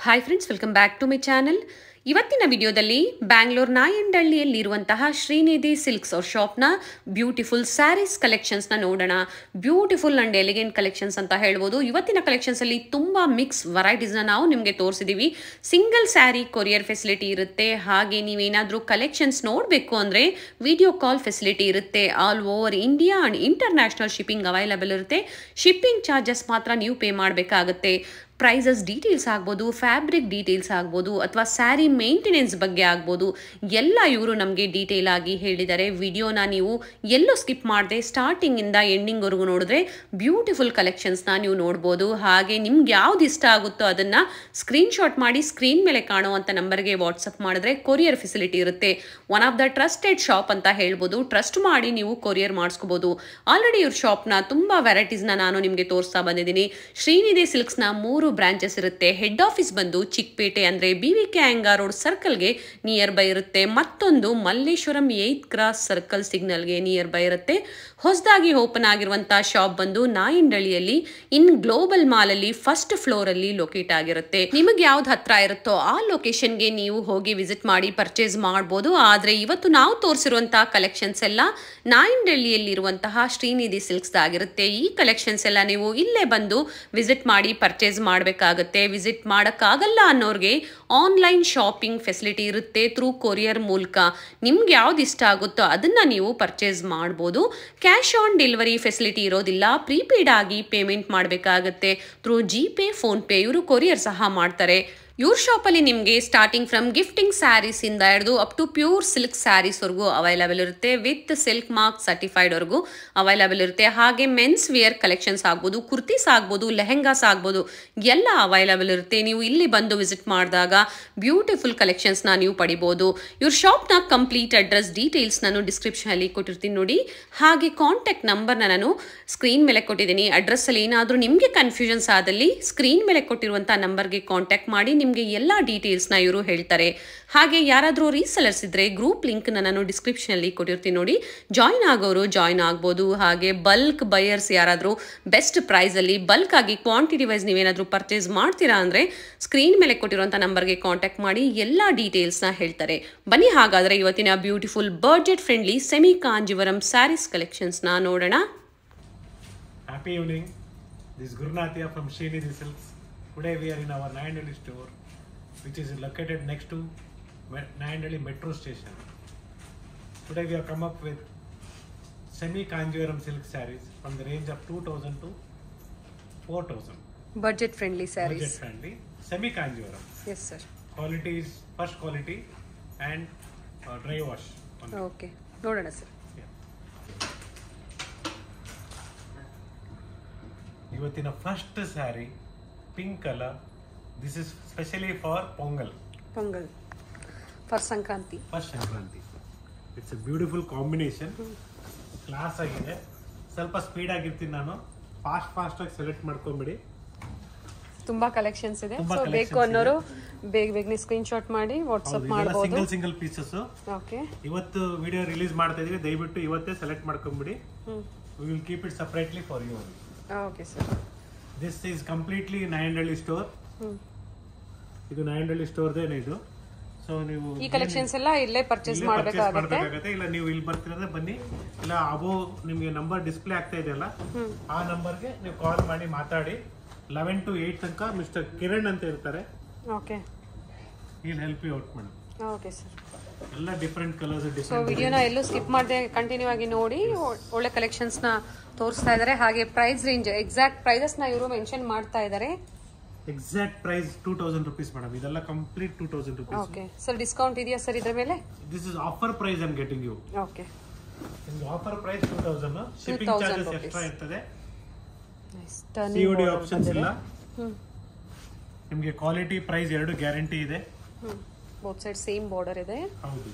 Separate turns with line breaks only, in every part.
Hi friends welcome back to my channel ಇವತ್ತಿನ ವಿಡಿಯೋದಲ್ಲಿ Bangalore ನಾಯಂಡಹಳ್ಳಿಯಲ್ಲಿರುವಂತಹ Srinidhi silks ಅವ್ರ ಶಾಪ್ನ ಬ್ಯೂಟಿಫುಲ್ ಸ್ಯಾರೀಸ್ ಕಲೆಕ್ಷನ್ಸ್ನ ನೋಡೋಣ ಬ್ಯೂಟಿಫುಲ್ ಅಂಡ್ ಎಲಿಗೆಂಟ್ ಕಲೆಕ್ಷನ್ಸ್ ಅಂತ ಹೇಳ್ಬೋದು ಇವತ್ತಿನ ಕಲೆಕ್ಷನ್ಸಲ್ಲಿ ತುಂಬ ಮಿಕ್ಸ್ ವೆರೈಟೀಸ್ನ ನಾವು ನಿಮಗೆ ತೋರಿಸಿದ್ದೀವಿ ಸಿಂಗಲ್ ಸ್ಯಾರಿ ಕೊರಿಯರ್ ಫೆಸಿಲಿಟಿ ಇರುತ್ತೆ ಹಾಗೆ ನೀವೇನಾದರೂ ಕಲೆಕ್ಷನ್ಸ್ ನೋಡಬೇಕು ಅಂದರೆ ವಿಡಿಯೋ ಕಾಲ್ ಫೆಸಿಲಿಟಿ ಇರುತ್ತೆ all over India and international shipping available ಇರುತ್ತೆ ಶಿಪ್ಪಿಂಗ್ ಚಾರ್ಜಸ್ ಮಾತ್ರ ನೀವು ಪೇ ಮಾಡಬೇಕಾಗತ್ತೆ ಪ್ರೈಸಸ್ ಡೀಟೇಲ್ಸ್ ಆಗ್ಬೋದು ಫ್ಯಾಬ್ರಿಕ್ ಡೀಟೇಲ್ಸ್ ಆಗ್ಬೋದು ಅಥವಾ ಸ್ಯಾರಿ ಮೇಂಟೆನೆನ್ಸ್ ಬಗ್ಗೆ ಆಗ್ಬೋದು ಎಲ್ಲ ಇವರು ನಮಗೆ ಡೀಟೇಲ್ ಆಗಿ ಹೇಳಿದ್ದಾರೆ ವಿಡಿಯೋನ ನೀವು ಎಲ್ಲೂ ಸ್ಕಿಪ್ ಮಾಡದೆ ಸ್ಟಾರ್ಟಿಂಗಿಂದ ಎಂಡಿಂಗ್ವರೆಗೂ ನೋಡಿದ್ರೆ ಬ್ಯೂಟಿಫುಲ್ ಕಲೆಕ್ಷನ್ಸ್ನ ನೀವು ನೋಡ್ಬೋದು ಹಾಗೆ ನಿಮ್ಗೆ ಯಾವ್ದು ಇಷ್ಟ ಆಗುತ್ತೋ ಅದನ್ನು ಸ್ಕ್ರೀನ್ಶಾಟ್ ಮಾಡಿ ಸ್ಕ್ರೀನ್ ಮೇಲೆ ಕಾಣುವಂಥ ನಂಬರ್ಗೆ ವಾಟ್ಸಪ್ ಮಾಡಿದ್ರೆ ಕೊರಿಯರ್ ಫೆಸಿಲಿಟಿ ಇರುತ್ತೆ one of the trusted shop ಅಂತ ಹೇಳ್ಬೋದು ಟ್ರಸ್ಟ್ ಮಾಡಿ ನೀವು ಕೊರಿಯರ್ ಮಾಡಿಸ್ಕೋಬೋದು ಆಲ್ರೆಡಿ ಇವ್ರ ಶಾಪ್ನ ತುಂಬ ವೆರೈಟೀಸ್ನ ನಾನು ನಿಮಗೆ ತೋರಿಸ್ತಾ ಬಂದಿದ್ದೀನಿ ಶ್ರೀನಿಧಿ ಸಿಲ್ಕ್ಸ್ನ ಮೂರು ಬ್ರಾಂಚಸ್ ಇರುತ್ತೆ ಹೆಡ್ ಆಫೀಸ್ ಬಂದು ಚಿಕ್ಕಪೇಟೆ ಅಂದರೆ ಬಿ ವಿ ಕೆ ಅಂಗ ರೋಡ್ ಸರ್ಕಲ್ಗೆ ನಿಯರ್ ಬೈ ಇರುತ್ತೆ ಮತ್ತೊಂದು ಮಲ್ಲೇಶ್ವರಂ ಏಯ್ತ್ ಕ್ರಾಸ್ ಸರ್ಕಲ್ ಸಿಗ್ನಲ್ಗೆ ನಿಯರ್ ಬೈ ಇರುತ್ತೆ ಹೊಸದಾಗಿ ಓಪನ್ ಆಗಿರುವಂಥ ಶಾಪ್ ಬಂದು ನಾಯಿಂಡಳಿಯಲ್ಲಿ ಇನ್ ಗ್ಲೋಬಲ್ ಮಾಲಲ್ಲಿ ಫಸ್ಟ್ ಫ್ಲೋರಲ್ಲಿ ಲೊಕೇಟ್ ಆಗಿರುತ್ತೆ ನಿಮಗೆ ಯಾವ್ದು ಹತ್ರ ಇರುತ್ತೋ ಆ ಲೊಕೇಶನ್ಗೆ ನೀವು ಹೋಗಿ ವಿಸಿಟ್ ಮಾಡಿ ಪರ್ಚೇಸ್ ಮಾಡ್ಬೋದು ಆದರೆ ಇವತ್ತು ನಾವು ತೋರಿಸಿರುವಂತಹ ಕಲೆಕ್ಷನ್ಸ್ ಎಲ್ಲ ನಾಯಿಂಡಳ್ಳಿಯಲ್ಲಿರುವಂತಹ ಶ್ರೀನಿಧಿ ಸಿಲ್ಕ್ಸ್ ಆಗಿರುತ್ತೆ ಈ ಕಲೆಕ್ಷನ್ಸ್ ಎಲ್ಲ ನೀವು ಇಲ್ಲೇ ಬಂದು ವಿಸಿಟ್ ಮಾಡಿ ಪರ್ಚೇಸ್ ಮಾಡಬೇಕಾಗತ್ತೆ ವಿಸಿಟ್ ಮಾಡೋಕ್ಕಾಗಲ್ಲ ಅನ್ನೋರಿಗೆ ಆನ್ಲೈನ್ ಶಾಪಿಂಗ್ ಫೆಸಿಲಿಟಿ ಇರುತ್ತೆ ಥ್ರೂ ಕೊರಿಯರ್ ಮೂಲಕ ನಿಮ್ಗೆ ಯಾವ್ದು ಇಷ್ಟ ಆಗುತ್ತೋ ಅದನ್ನು ನೀವು ಪರ್ಚೇಸ್ ಮಾಡ್ಬೋದು ಕ್ಯಾಶ್ ಆನ್ ಡೆಲಿವರಿ ಫೆಸಿಲಿಟಿ ಇರೋದಿಲ್ಲ ಪ್ರೀಪೇಡ್ ಆಗಿ ಪೇಮೆಂಟ್ ಮಾಡಬೇಕಾಗತ್ತೆ ಥ್ರೂ ಜಿ ಪೇ ಫೋನ್ಪೇ ಇವರು ಕೊರಿಯರ್ ಸಹ ಮಾಡ್ತಾರೆ ಇವ್ರ ಶಾಪಲ್ಲಿ ನಿಮಗೆ ಸ್ಟಾರ್ಟಿಂಗ್ ಫ್ರಮ್ ಗಿಫ್ಟಿಂಗ್ ಸ್ಯಾರೀಸ್ ಇಂದ ಹಿಡಿದು ಅಪ್ ಟು ಪ್ಯೂರ್ ಸಿಲ್ಕ್ ಸ್ಯಾರೀಸ್ವರೆಗೂ ಅವೈಲಬಲ್ ಇರುತ್ತೆ ವಿತ್ ಸಿಲ್ಕ್ ಮಾರ್ಕ್ ಸರ್ಟಿಫೈಡ್ವರೆಗೂ ಅವೈಲಬಲ್ ಇರುತ್ತೆ ಹಾಗೆ ಮೆನ್ಸ್ ವೇರ್ ಕಲೆಕ್ಷನ್ಸ್ ಆಗ್ಬೋದು ಕುರ್ತೀಸ್ ಆಗ್ಬೋದು ಲೆಹೆಂಗಾಸ್ ಆಗ್ಬೋದು ಎಲ್ಲ ಅವೈಲಬಲ್ ಇರುತ್ತೆ ನೀವು ಇಲ್ಲಿ ಬಂದು ವಿಸಿಟ್ ಮಾಡಿದಾಗ ಬ್ಯೂಟಿಫುಲ್ ಕಲೆಕ್ಷನ್ಸ್ನ ನೀವು ಪಡಿಬೋದು ಇವ್ರ ಶಾಪ್ನ ಕಂಪ್ಲೀಟ್ ಅಡ್ರೆಸ್ ಡೀಟೇಲ್ಸ್ ನಾನು ಡಿಸ್ಕ್ರಿಪ್ಷನಲ್ಲಿ ಕೊಟ್ಟಿರ್ತೀನಿ ನೋಡಿ ಹಾಗೆ ಕಾಂಟ್ಯಾಕ್ಟ್ ನಂಬರ್ನ ನಾನು ಸ್ಕ್ರೀನ್ ಮೇಲೆ ಕೊಟ್ಟಿದ್ದೀನಿ ಅಡ್ರೆಸ್ಸಲ್ಲಿ ಏನಾದರೂ ನಿಮಗೆ ಕನ್ಫ್ಯೂಷನ್ಸ್ ಆದಲ್ಲಿ ಸ್ಕ್ರೀನ್ ಮೇಲೆ ಕೊಟ್ಟಿರುವಂಥ ನಂಬರ್ಗೆ ಕಾಂಟ್ಯಾಕ್ಟ್ ಮಾಡಿ ನಿಮಗೆ ಎಲ್ಲ ಡೀಟೇಲ್ಸ್ನ ಇವರು ಹೇಳ್ತಾರೆ ಹಾಗೆ ಯಾರಾದರೂ ರೀಸೆಲರ್ಸ್ ಇದ್ದರೆ ಗ್ರೂಪ್ ಲಿಂಕ್ನ ನಾನು ಡಿಸ್ಕ್ರಿಪ್ಷನಲ್ಲಿ ಕೊಟ್ಟಿರ್ತೀನಿ ನೋಡಿ ಜಾಯ್ನ್ ಆಗೋರು ಜಾಯ್ನ್ ಆಗ್ಬೋದು ಹಾಗೆ ಬಲ್ಕ್ ಬಯರ್ಸ್ ಯಾರಾದರೂ ಬೆಸ್ಟ್ ಪ್ರೈಸಲ್ಲಿ ಬಲ್ಕ್ ಆಗಿ ಕ್ವಾಂಟಿಟಿ ವೈಸ್ ನೀವೇನಾದರೂ ಪರ್ಚೇಸ್ ಮಾಡ್ತೀರಾ ಅಂದರೆ ಸ್ಕ್ರೀನ್ ಮೇಲೆ ಕೊಟ್ಟಿರುವಂಥ ನಂಬರ್ಗೆ ಕಾಂಟ್ಯಾಕ್ಟ್ ಮಾಡಿ ಎಲ್ಲ ಡೀಟೇಲ್ಸ್ನ ಹೇಳ್ತಾರೆ ಬನ್ನಿ ಹಾಗಾದರೆ ಇವತ್ತಿನ beautiful budget friendly semi Kanjivaram sarees ಕಲೆಕ್ಷನ್ಸ್ನ ನೋಡೋಣ
Happy evening. This is Gurnathia from Srinidhi Silks. Today we are in our Nayandali store, which is located next to Me- Nayandali metro station. Today we have come up with semi Kanjivaram silk sarees from the range of 2000 to 4000.
Budget friendly
Budget friendly. Semi Kanjivaram.
Yes sir
Quality is first quality and uh, dry wash. only.
Okay ನೋಡೋಣ sir
Yeah. ಇವತ್ತಿನ first saree pink colour this is specially for Pongal
Pongal for Sankranti
first Sankranti it's a beautiful combination class ಆಗಿದೆ ಸ್ವಲ್ಪ speed ಆಗಿರ್ತೀನಿ ನಾನು fast fast ಆಗಿ select ಮಾಡ್ಕೊಂಬಿಡಿ
ತುಂಬಾ collections ಇದೆ
ತುಂಬಾ
ಸೊ
collections
ಬೇಕು ಅನ್ನೋರು ಬೇಗ ಬೇಗನೆ ಸ್ಕ್ರೀನ್ ಶಾಟ್ ಮಾಡಿ ವಾಟ್ಸ್ಆಪ್ ಮಾಡ್ಬೋದು
ಸಿಂಗಲ್ ಸಿಂಗಲ್ ಪೀಸಸ್
ಓಕೆ
ಇವತ್ತು ವಿಡಿಯೋ ರಿಲೀಸ್ ಮಾಡ್ತಾ ಇದೀವಿ ದಯವಿಟ್ಟು ಇವತ್ತೇ ಸೆಲೆಕ್ಟ್ ಮಾಡ್ಕೊಂಬಿಡಿ
hmm
we will keep it separately for you
okay sir
this is completely Nayandahalli store
hmm
ಇದು ನಯಂಡಳ್ಳಿ ಸ್ಟೋರ್ದೇನೆ ಇದು ಸೊ ನೀವು
ಈ ಕಲೆಕ್ಷನ್ಸ್ ಎಲ್ಲ ಇಲ್ಲೇ ಪರ್ಚೇಸ್
ಇಲ್ಲೇ purchase
ಮಾಡ್ಬೇಕಾಗತ್ತೆ
ಮಾಡ್ಬೇಕಾಗತ್ತೆ ಇಲ್ಲ ನೀವು ಇಲ್ಲಿ ಬರ್ತಿರೋದ್ರೆ ಬನ್ನಿ ಇಲ್ಲ ಅಬೋ ನಿಮಗೆ ನಂಬರ್ ಡಿಸ್ಪ್ಲೇ ಆಗ್ತಾ ಇದೆಯಲ್ಲ ಆ ನಂಬರ್ಗೆ ನೀವು ಕಾಲ್ ಮಾಡಿ ಮಾತಾಡಿ ಲೆವೆನ್ ಟು ಏಟ್ ತನಕ ಮಿಸ್ಟರ್ ಕಿರಣ್ ಅಂತ ಇರ್ತಾರೆ
ಓಕೆ
ಇಲ್ಲಿ ಹೆಲ್ಪ್ ಯು ಔಟ್ ಮಾಡಿ
ಓಕೆ ಸರ್
ಎಲ್ಲ ಡಿಫ್ರೆಂಟ್ ಕಲರ್ಸ್
ಸೊ
ಡಿಫ್ರೆಂಟ್
ವಿಡಿಯೋನ ಎಲ್ಲೂ ಸ್ಕಿಪ್ ಮಾಡದೆ ಕಂಟಿನ್ಯೂ ಆಗಿ ನೋಡಿ ಒ- ಒಳ್ಳೆ ಕಲೆಕ್ಷನ್ಸ್ ನ ತೋರಿಸ್ತಾ ಇದ್ದಾರೆ ಹಾಗೆ ಪ್ರೈಸ್ ರೇಂಜ್ ಎಕ್ಸಾಕ್ಟ್ ಪ್ರೈಸಸ್ ನ ಇವರು ಮೆನ್ಷನ್ ಮಾಡ್ತಾ ಇದ್ದಾರೆ
exact price two thousand rupees madam ಇದೆಲ್ಲ complete two thousand rupees
okay sir discount ಇದೆಯಾ ಸರ್ ಇದ್ರ ಮೇಲೆ
this is offer price I'm getting you
okay
ನಿಮ್ಗೆ offer price two thousand shipping
2000
charges
rupees.
Extra ಇರ್ತದೆ
nice
COD options ಇಲ್ಲ
ಹ್ಮ್
ನಿಮಗೆ quality price ಎರಡು ಗ್ಯಾರಂಟಿ ಇದೆ
hmm both side same border ಇದೆ
ಹೌದು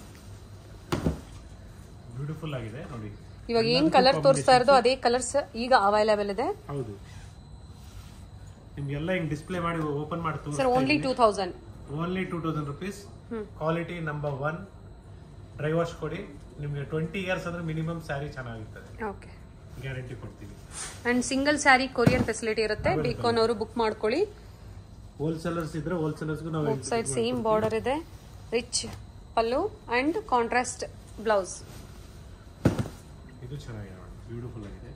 ಬ್ಯೂಟಿಫುಲ್ ಆಗಿದೆ ನೋಡಿ
ಇವಾಗ ಏನ್ ಕಲರ್ ತೋರಿಸ್ತಾ ಇರೋದು ಅದೇ ಕಲರ್ಸ್ ಈಗ ಅವೈಲೇಬಲ್ ಇದೆ
ಹೌದು ನಿಮ್ಗೆಲ್ಲ ಹಿಂಗ್ ಡಿಸ್ಪ್ಲೇ ಮಾಡಿ ಓಪನ್ ಮಾಡಿ
sir only two thousand
only two thousand rupees
hmm.
Quality number one dry wash ಕೊಡಿ ನಿಮ್ಗೆ ಟ್ವೆಂಟಿ ಇಯರ್ಸ್ ಅಂದ್ರೆ ಮಿನಿಮಮ್ ಸ್ಯಾರಿ ಚೆನ್ನಾಗಿರ್ತದೆ
ಓಕೆ
ಗ್ಯಾರಂಟಿ ಕೊಡ್ತೀವಿ
and single sari courier facility ಇರುತ್ತೆ ಬೇಕು ಅನ್ನೋರು ಬುಕ್ ಮಾಡ್ಕೊಳ್ಳಿ
ಹೋಲ್ಸೇಲರ್ಸ್ ಇದ್ರೆ ಹೋಲ್ಸೇಲರ್ಸ್ಗೂ ನಾವು
ಬೋತ್ ಸೈಡ್ ಸೇಮ್ ಬಾರ್ಡರ್ ಇದೆ rich pallu and contrast blouse
ಇದು ಚೆನ್ನಾಗಿದೆ ಬ್ಯೂಟಿಫುಲ್ ಆಗಿದೆ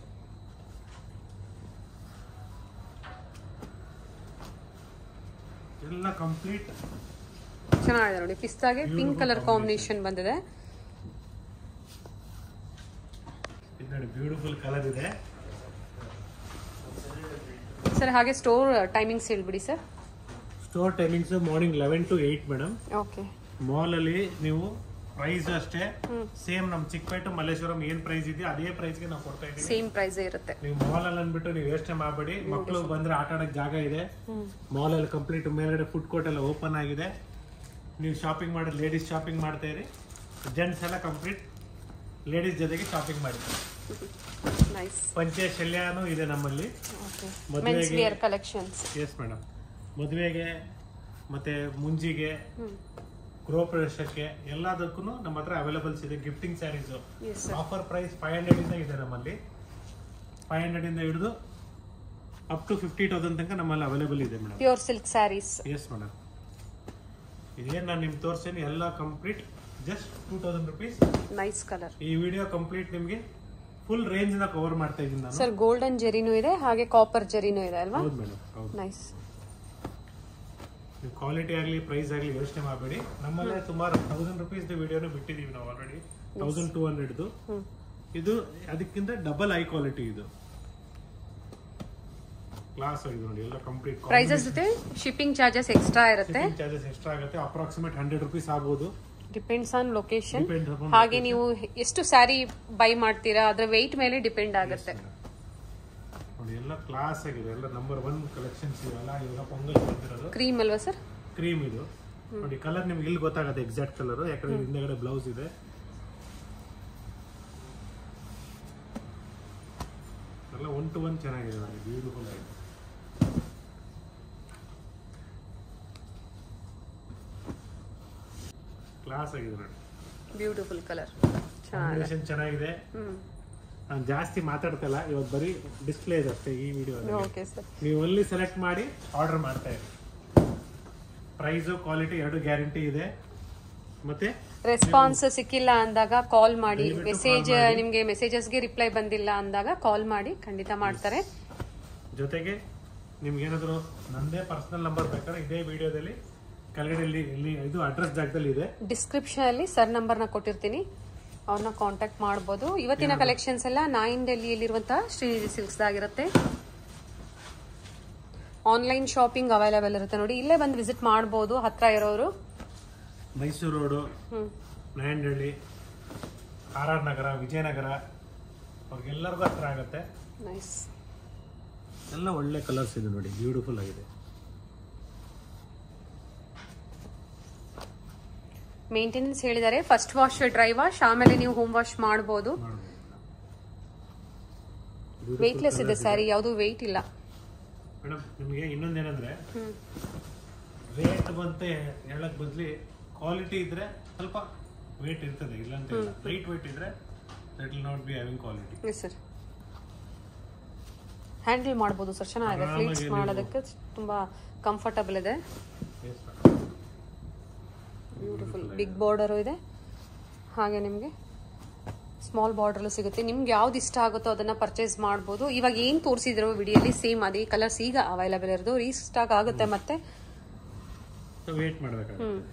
ಎಲ್ಲ ಕಂಪ್ಲೀಟ್
ಚೆನ್ನಾಗಿದೆ ನೋಡಿ ಪಿಸ್ತಾಗೆ pink
Beautiful
colour
combination.
Combination ಬಂದಿದೆ
ಇದು ನೋಡಿ ಬ್ಯೂಟಿಫುಲ್ ಕಲರ್ ಇದೆ
ಸರ್ ಹಾಗೆ ಸ್ಟೋರ್ ಟೈಮಿಂಗ್ಸ್ ಹೇಳ್ಬಿಡಿ sir
store timings morning eleven to eight madam
okay
mall ಅಲ್ಲಿ ನೀವು ಪ್ರೈಸ್ ಅಷ್ಟೇ ಸೇಮ್ ನಮ್ ಚಿಕ್ಕಪೇಟೆ ಮಲ್ಲೇಶ್ವರಂ ಏನ್ ಪ್ರೈಸ್ ಇದೆಯೋ ಅದೇ ಪ್ರೈಸ್ ಗೆ ನಾವು ಕೊಡ್ತಾ ಇದೀವಿ
ಸೇಮ್ ಪ್ರೈಸ್ ಇರುತ್ತೆ
ನೀವು ಮಾಲ್ ಅಲ್ಲಿ ಅಂದ್ಬಿಟ್ಟು ನೀವು ಯೋಚನೆ ಮಾಡಬೇಡಿ ಮಕ್ಕಳು ಬಂದ್ರೆ ಆಟ ಆಡಕ್ ಜಾಗ ಇದೆ ಮಾಲ್ ಅಲ್ಲಿ ಕಂಪ್ಲೀಟ್ ಮೇಲ್ಗಡೆ ಫುಡ್ ಕೋರ್ಟ್ ಎಲ್ಲ ಓಪನ್ ಆಗಿದೆ ನೀವು ಶಾಪಿಂಗ್ ಮಾಡೋದು ಲೇಡೀಸ್ ಶಾಪಿಂಗ್ ಮಾಡ್ತಾ ಇರಿ ಜೆಂಟ್ಸ್ ಎಲ್ಲ ಕಂಪ್ಲೀಟ್ ಲೇಡೀಸ್ ಜೊತೆಗೆ ಶಾಪಿಂಗ್ ಮಾಡಿದ್ದಾರೆ
ನೈಸ್
ಪಂಚೆ ಶಲ್ಯನೂ ಇದೆ ನಮ್ಮಲ್ಲಿ
ಓಕೆ
ಮದ್ವೆಗೆ-
men's wear collections
yes madam ಮದುವೆಗೆ ಮತ್ತೆ ಮುಂಜಿಗೆ ಗೃಹ ಪ್ರವೇಶಕ್ಕೆ ಎಲ್ಲದಕ್ಕೂ ನಮ್ಮ ಹತ್ರ ಅವೈಲಬಲ್ಸ್ ಇದೆ gifting sarees
yes sir
offer price five hundred ಇಂದ ಇದೆ ನಮ್ಮಲ್ಲಿ ಫೈವ್ ಹಂಡ್ರೆಡ್ ಇಂದ ಹಿಡಿದು ಅಪ್ ಟು ಫಿಫ್ಟಿ ತೌಸಂಡ್ ತನಕ ನಮ್ಮಲ್ಲಿ ಅವೈಲೇಬಲ್ ಇದೆ madam
pure silk sarees
yes madam ಇದೇನು ನಾನು ನಿಮ್ಗೆ ತೋರಿಸ್ತೀನಿ ಎಲ್ಲ complete just two thousand rupees
nice colour
ಈ ವಿಡಿಯೋ ಕಂಪ್ಲೀಟ್ ನಿಮಗೆ ಫುಲ್ ರೇಂಜ್ ನ ಕವರ್ ಮಾಡ್ತಾ ಇದ್ದೀನಿ ನಾನು
ಸರ್ ಗೋಲ್ಡನ್ ಜೆರಿನೂ ಇದೆ ಹಾಗೆ ಕಾಪರ್ ಜೆರಿನೂ ಇದೆ ಅಲ್ವಾ
ಹೌದು ಮೇಡಮ್ ಹೌದು
ನೈಸ್
ನೀವು ಕ್ವಾಲಿಟಿ ಆಗಲಿ ಪ್ರೈಸ್ ಆಗಲಿ ಯೋಚನೆ ಮಾಡಬೇಡಿ ನಮ್ಮಲ್ಲೇ ಸುಮಾರು ತೌಸಂಡ್ ರುಪೀಸ್ ವಿಡಿಯೋನು ಬಿಟ್ಟಿದ್ದೀವಿ ನಾವು ಆಲ್ರೆಡಿ ತೌಸಂಡ್ ಟೂ ಹಂಡ್ರೆಡ್ದು
ಹ್ಮ್
ಇದು ಅದಕ್ಕಿಂತ ಡಬಲ್ ಹೈ ಕ್ವಾಲಿಟಿ ಇದು ಕ್ಲಾಸ್ ಆಗಿದೆ ನೋಡಿ ಎಲ್ಲ ಕಂಪ್ಲೀಟ್
ಪ್ರೈಸಸ್ ಜೊತೆ ಶಿಪ್ಪಿಂಗ್ ಚಾರ್ಜಸ್ ಎಕ್ಸ್ಟ್ರಾ ಇರುತ್ತೆ
ಚಾರ್ಜಸ್ ಎಕ್ಸ್ಟ್ರಾ ಆಗುತ್ತೆ ಅಪ್ರಾಕ್ಸಿಮೇಟ್ ಹಂಡ್ರೆಡ್ ರುಪೀಸ್ ಆಗ್ಬೋದು
depends on location
Depends upon
ಹಾಗೆ ನೀವು ಎಷ್ಟು ಸ್ಯಾರಿ ಬೈ ಮಾಡ್ತೀರಾ ಅದ್ರ ವೆಯ್ಟ್ ಮೇಲೆ ಡಿಪೆಂಡ್ ಆಗುತ್ತೆ
ನೋಡಿ ಎಲ್ಲ ಕ್ಲಾಸ್ ಆಗಿದೆ ಎಲ್ಲ ನಂಬರ್ ಒನ್ ಕಲೆಕ್ಷನ್ಸ್ ಇವೆಲ್ಲ ಇವಾಗ ಪೊಂಗಲ್ ಬಂದಿರೋದು
ಕ್ರೀಮ್ ಅಲ್ವಾ ಸರ್
ಕ್ರೀಮ್ ಇದು ನೋಡಿ ಕಲರ್ ನಿಮ್ಗೆ ಇಲ್ಲಿ ಗೊತ್ತಾಗುತ್ತೆ ಎಕ್ಸಾಕ್ಟ್ ಕಲರ್ ಯಾಕಂದ್ರೆ ಹಿಂದೆಗಡೆ ಬ್ಲೌಸ್ ಇದೆ ಎಲ್ಲ ಒನ್ ಟು ಒನ್ ಚೆನ್ನಾಗಿದೆ ನೋಡಿ ಬ್ಯೂಟಿಫುಲ್ ಆಗಿದೆ ಕ್ಲಾಸ್ ಆಗಿದೆ ನೋಡಿ
ಬ್ಯೂಟಿಫುಲ್ ಕಲರ್ ಚೆನ್ನಾಗಿದೆ
ಕಾಂಬಿನೇಷನ್ ಚೆನ್ನಾಗಿದೆ
ಹ್ಮ್
ನಾನು ಜಾಸ್ತಿ ಮಾತಾಡ್ತಲ್ಲ ಇವತ್ತು ಬರೀ ಡಿಸ್ಪ್ಲೇ ಇದೆ ಅಷ್ಟೇ ಈ ವಿಡಿಯೋ
ಓಕೆ ಸರ್
ನೀವು ಅಲ್ಲಿ ಸೆಲೆಕ್ಟ್ ಮಾಡಿ ಆರ್ಡರ್ ಮಾಡ್ತಾ ಇರಿ ಪ್ರೈಸು ಕ್ವಾಲಿಟಿ ಎರಡು ಗ್ಯಾರಂಟಿ ಇದೆ ಮತ್ತೆ
ರೆಸ್ಪಾನ್ಸ್ ಸಿಕ್ಕಿಲ್ಲ ಅಂದಾಗ ಕಾಲ್ ಮಾಡಿ
ದಯವಿಟ್ಟು
ಮೆಸೇಜ್
call ಮಾಡಿ.
ನಿಮ್ಗೆ ಮೆಸೇಜಸ್ಗೆ ರಿಪ್ಲೈ ಬಂದಿಲ್ಲ ಅಂದಾಗ ಕಾಲ್ ಮಾಡಿ ಖಂಡಿತ ಮಾಡ್ತಾರೆ
ಜೊತೆಗೆ ನಿಮ್ಗೆ ಏನಾದ್ರು ನಂದೇ ಪರ್ಸನಲ್ ನಂಬರ್ ಬೇಕಾದ್ರೆ ಇದೇ ವಿಡಿಯೋದಲ್ಲಿ ಕೆಳಗಡೆ ಇಲ್ಲಿ ಇಲ್ಲಿ ಇದು ಅಡ್ರೆಸ್ ಜಾಗದಲ್ಲಿ ಇದೆ
ಡಿಸ್ಕ್ರಿಪ್ಷನ್ ಅಲ್ಲಿ ಸರ್ ನಂಬರ್ನ ಕೊಟ್ಟಿರ್ತೀನಿ ಅವ್ರನ್ನ ಕಾಂಟ್ಯಾಕ್ಟ್ ಮಾಡ್ಬೋದು ಇವತ್ತಿನ ಕಲೆಕ್ಷನ್ಸ್ ಎಲ್ಲ ನೈನ್ ಡೆಲ್ಲಿಯಲ್ಲಿರುವಂತಹ ಶ್ರೀನಿಧಿ ಸಿಲ್ಕ್ಸ್ ಆಗಿರುತ್ತೆ ಆನ್ಲೈನ್ ಶಾಪಿಂಗ್ ಅವೈಲೇಬಲ್ ಇರುತ್ತೆ ನೋಡಿ ಇಲ್ಲೇ ಬಂದು ವಿಸಿಟ್ ಮಾಡ್ಬೋದು ಹತ್ರ ಇರೋರು
Mysuru road
hmm
Nayandahalli R R Nagar Vijayanagar ಅವ್ರಿಗೆಲ್ಲರಿಗೂ ಹತ್ರ ಆಗುತ್ತೆ
ನೈಸ್
ಎಲ್ಲ ಒಳ್ಳೆ ಕಲರ್ಸ್ ಇದೆ ನೋಡಿ ಬ್ಯೂಟಿಫುಲ್ ಆಗಿದೆ
ಮೇಂಟೆನೆನ್ಸ್ ಹೇಳಿದ್ದಾರೆ ಫಸ್ಟ್ ವಾಶ್ ಡ್ರೈ ವಾಶ್ ಆಮೇಲೆ ನೀವು ಹೋಮ್ ವಾಶ್ ಮಾಡ್ಬೋದು ವೆಯ್ಟ್ಲೆಸ್ ಇದೆ ಸ್ಯಾರಿ ಯಾವುದು ವೆಯ್ಟ್ ಇಲ್ಲ
ಮೇಡಮ್ ನಿಮಗೆ ಇನ್ನೊಂದೇನಂದ್ರೆ
ಹ್ಮ್
ರೇಟ್ ಬಂತ ಹೇಳಕ್ ಬದ್ಲಿ ಕ್ವಾಲಿಟಿ ಇದ್ರೆ ಸ್ವಲ್ಪ ವೇಟ್ ಇರ್ತದೆ ಇಲ್ಲ ಅಂತ ಇಲ್ಲ ಲೈಟ್ ವೇಟ್ ಇದ್ರೆ that will not be having quality
yes sir handle ಮಾಡ್ಬೋದು ಸರ್ ಚೆನ್ನಾಗಿದೆ
ಆರಾಮಾಗಿ
ಫ್ಲೀಟ್ಸ್
ನೀವು-
ಮಾಡೋದಕ್ಕೆ ತುಂಬಾ ಕಂಫರ್ಟಬಲ್ ಇದೆ ಬ್ಯೂಟಿಫುಲ್ ಬಿಗ್ ಬಾರ್ಡರು ಇದೆ ಹಾಗೆ ನಿಮಗೆ ಸ್ಮಾಲ್ ಬಾರ್ಡರ್ಲು ಸಿಗುತ್ತೆ ನಿಮ್ಗೆ ಯಾವ್ದು ಇಷ್ಟ ಆಗುತ್ತೋ ಅದನ್ನ ಪರ್ಚೇಸ್ ಮಾಡ್ಬೋದು ಇವಾಗ ಏನು ತೋರಿಸಿದ್ರು ವಿಡಿಯೋಲಿ ಸೇಮ್ ಅದೇ ಕಲರ್ಸ್ ಈಗ ಅವೈಲೇಬಲ್ ಇರೋದು ರೀಸ್ಟಾಕ್ ಆಗುತ್ತೆ ಮತ್ತೆ
ವೇಟ್ ಮಾಡ್ಬೇಕಾಗುತ್ತೆ
ಹ್ಮ್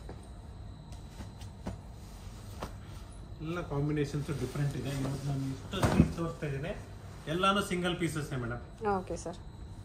ಎಲ್ಲ ಕಾಂಬಿನೇಷನ್ಸ್ ಡಿಫ್ರೆಂಟ್ ಇದೆ ಇವತ್ತು ನಾನು ಇಷ್ಟು ಪೀಸ್ ತೋರಿಸ್ತಾ ಇದ್ದೀನಿ ಎಲ್ಲಾನು single pieces madam
okay sir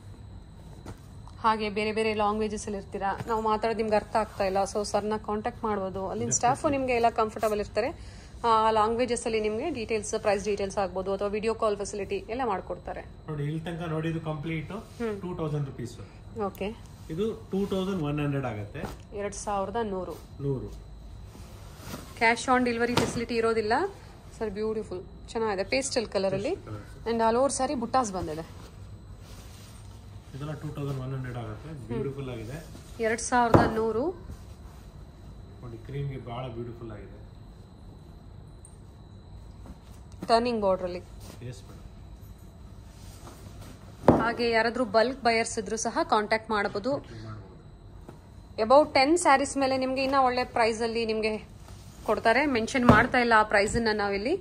ಹಾಗೆ ಬೇರೆ ಬೇರೆ ಲ್ಯಾಂಗ್ವೇಜಸ್ ಅಲ್ಲಿ ಇರ್ತೀರಾ ನಾವು ಮಾತಾಡೋದು ನಿಮ್ಗೆ ಅರ್ಥ ಆಗ್ತಾ ಇಲ್ಲ ಸೊ ಸರ್ನ ಕಾಂಟ್ಯಾಕ್ಟ್ ಮಾಡ್ಬೋದು ಅಲ್ಲಿನ ಸ್ಟಾಫು ನಿಮಗೆ ಎಲ್ಲ ಕಂಫರ್ಟಬಲ್ ಇರ್ತಾರೆ ಆ ಲ್ಯಾಂಗ್ವೇಜಸ್ ಅಲ್ಲಿ ನಿಮಗೆ ಡೀಟೇಲ್ಸ್ ಪ್ರೈಸ್ ಡೀಟೇಲ್ಸ್ ಆಗ್ಬೋದು ಅಥವಾ ವಿಡಿಯೋ ಕಾಲ್ ಫೆಸಿಲಿಟಿ ಎಲ್ಲ ಮಾಡ್ಕೊಡ್ತಾರೆ
ನೋಡಿ ಇಲ್ಲಿ ತನಕ ನೋಡಿದ್ದು complete two thousand rupees
okay
ಇದು ಟೂ ತೌಸಂಡ್ ಒನ್ ಹಂಡ್ರೆಡ್ ಆಗುತ್ತೆ
ಎರಡು ಸಾವಿರದ ನೂರು
ನೂರು
ಕ್ಯಾಶ್ ಆನ್ ಡೆಲಿವರಿ ಫೆಸಿಲಿಟಿ ಇರೋದಿಲ್ಲ ಸರ್ ಬ್ಯೂಟಿಫುಲ್ ಚೆನ್ನಾಗಿದೆ ಪೇಸ್ಟಲ್ ಕಲರಲ್ಲಿ and all over saree buttas ಬಂದಿದೆ
ಇದೆಲ್ಲ ಟೂ ತೌಸಂಡ್ ಒನ್ ಹಂಡ್ರೆಡ್ ಆಗುತ್ತೆ ಬ್ಯೂಟಿಫುಲ್ ಆಗಿದೆ
ಎರಡು ಸಾವಿರದ ನೂರು
ನೋಡಿ ಕ್ರೀಮ್ಗೆ ಬಹಳ ಬ್ಯೂಟಿಫುಲ್ ಆಗಿದೆ
ಟರ್ನಿಂಗ್ ಬಾರ್ಡ್ರಲ್ಲಿ
ಎಸ್ ಮೇಡಮ್
ಹಾಗೆ ಯಾರಾದರೂ ಬಲ್ಕ್ ಬಯರ್ಸ್ ಇದ್ರು ಸಹ ಕಾಂಟ್ಯಾಕ್ಟ್ ಮಾಡಬಹುದು
ಮಾಡ್ಬೋದು
ಅಬೌಟ್ ಟೆನ್ ಸ್ಯಾರೀಸ್ ಮೇಲೆ ನಿಮಗೆ ಇನ್ನೂ ಒಳ್ಳೆ ಪ್ರೈಸಲ್ಲಿ ನಿಮಗೆ ಕೊಡ್ತಾರೆ ಮೆನ್ಷನ್ ಮಾಡ್ತಾ ಇಲ್ಲ ಆ ಪ್ರೈಸನ್ನ ನಾವಿಲ್ಲಿ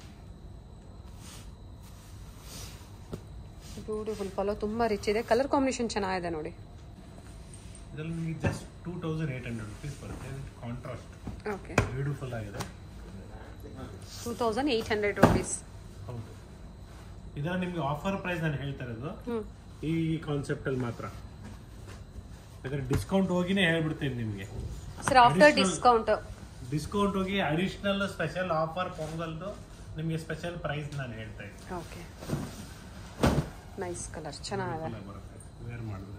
ಬ್ಯೂಟಿಫುಲ್ ಪಲೋ ತುಂಬ ರಿಚ್ ಇದೆ ಕಲರ್ ಕಾಂಬಿನೇಷನ್ ಚೆನ್ನಾಗಿದೆ ನೋಡಿ
ಇದರಲ್ಲಿ ನಿಮಗೆ just two thousand eight hundred rupees ಬರುತ್ತೆ ಕಾಂಟ್ರಾಸ್ಟ್
ಓಕೆ
ಬ್ಯೂಟಿಫುಲ್ ಆಗಿದೆ
two thousand eight hundred rupees
ಹೌದು ಇದರ ನಿಮಗೆ ಆಫರ್ ಪ್ರೈಸ್ ನಾನು ಹೇಳ್ತಾ ಇರೋದು
ಹ್ಞೂ
ಈ ಕಾನ್ಸೆಪ್ಟ್ ಅಲ್ಲಿ ಮಾತ್ರ ಯಾಕಂದ್ರೆ ಡಿಸ್ಕೌಂಟ್ ಹೋಗಿನೇ ಹೇಳ್ಬಿಡ್ತೀನಿ ನಿಮಗೆ
sir after
Additional-
discount
discount ಹೋಗಿ ಅಡಿಷನಲ್ ಸ್ಪೆಷಲ್ ಆಫರ್ ಪೊಂಗಲ್ದು ನಿಮಗೆ ಸ್ಪೆಷಲ್ ಪ್ರೈಸ್ ನಾನು ಹೇಳ್ತಾ ಇದ್ದೀನಿ
ಓಕೆ ನೈಸ್ ಕಲರ್ ಚೆನ್ನಾಗಿದೆ
Beautiful ಆಗಿ ಬರುತ್ತೆ ವೇರ್ ಮಾಡಿದ್ರೆ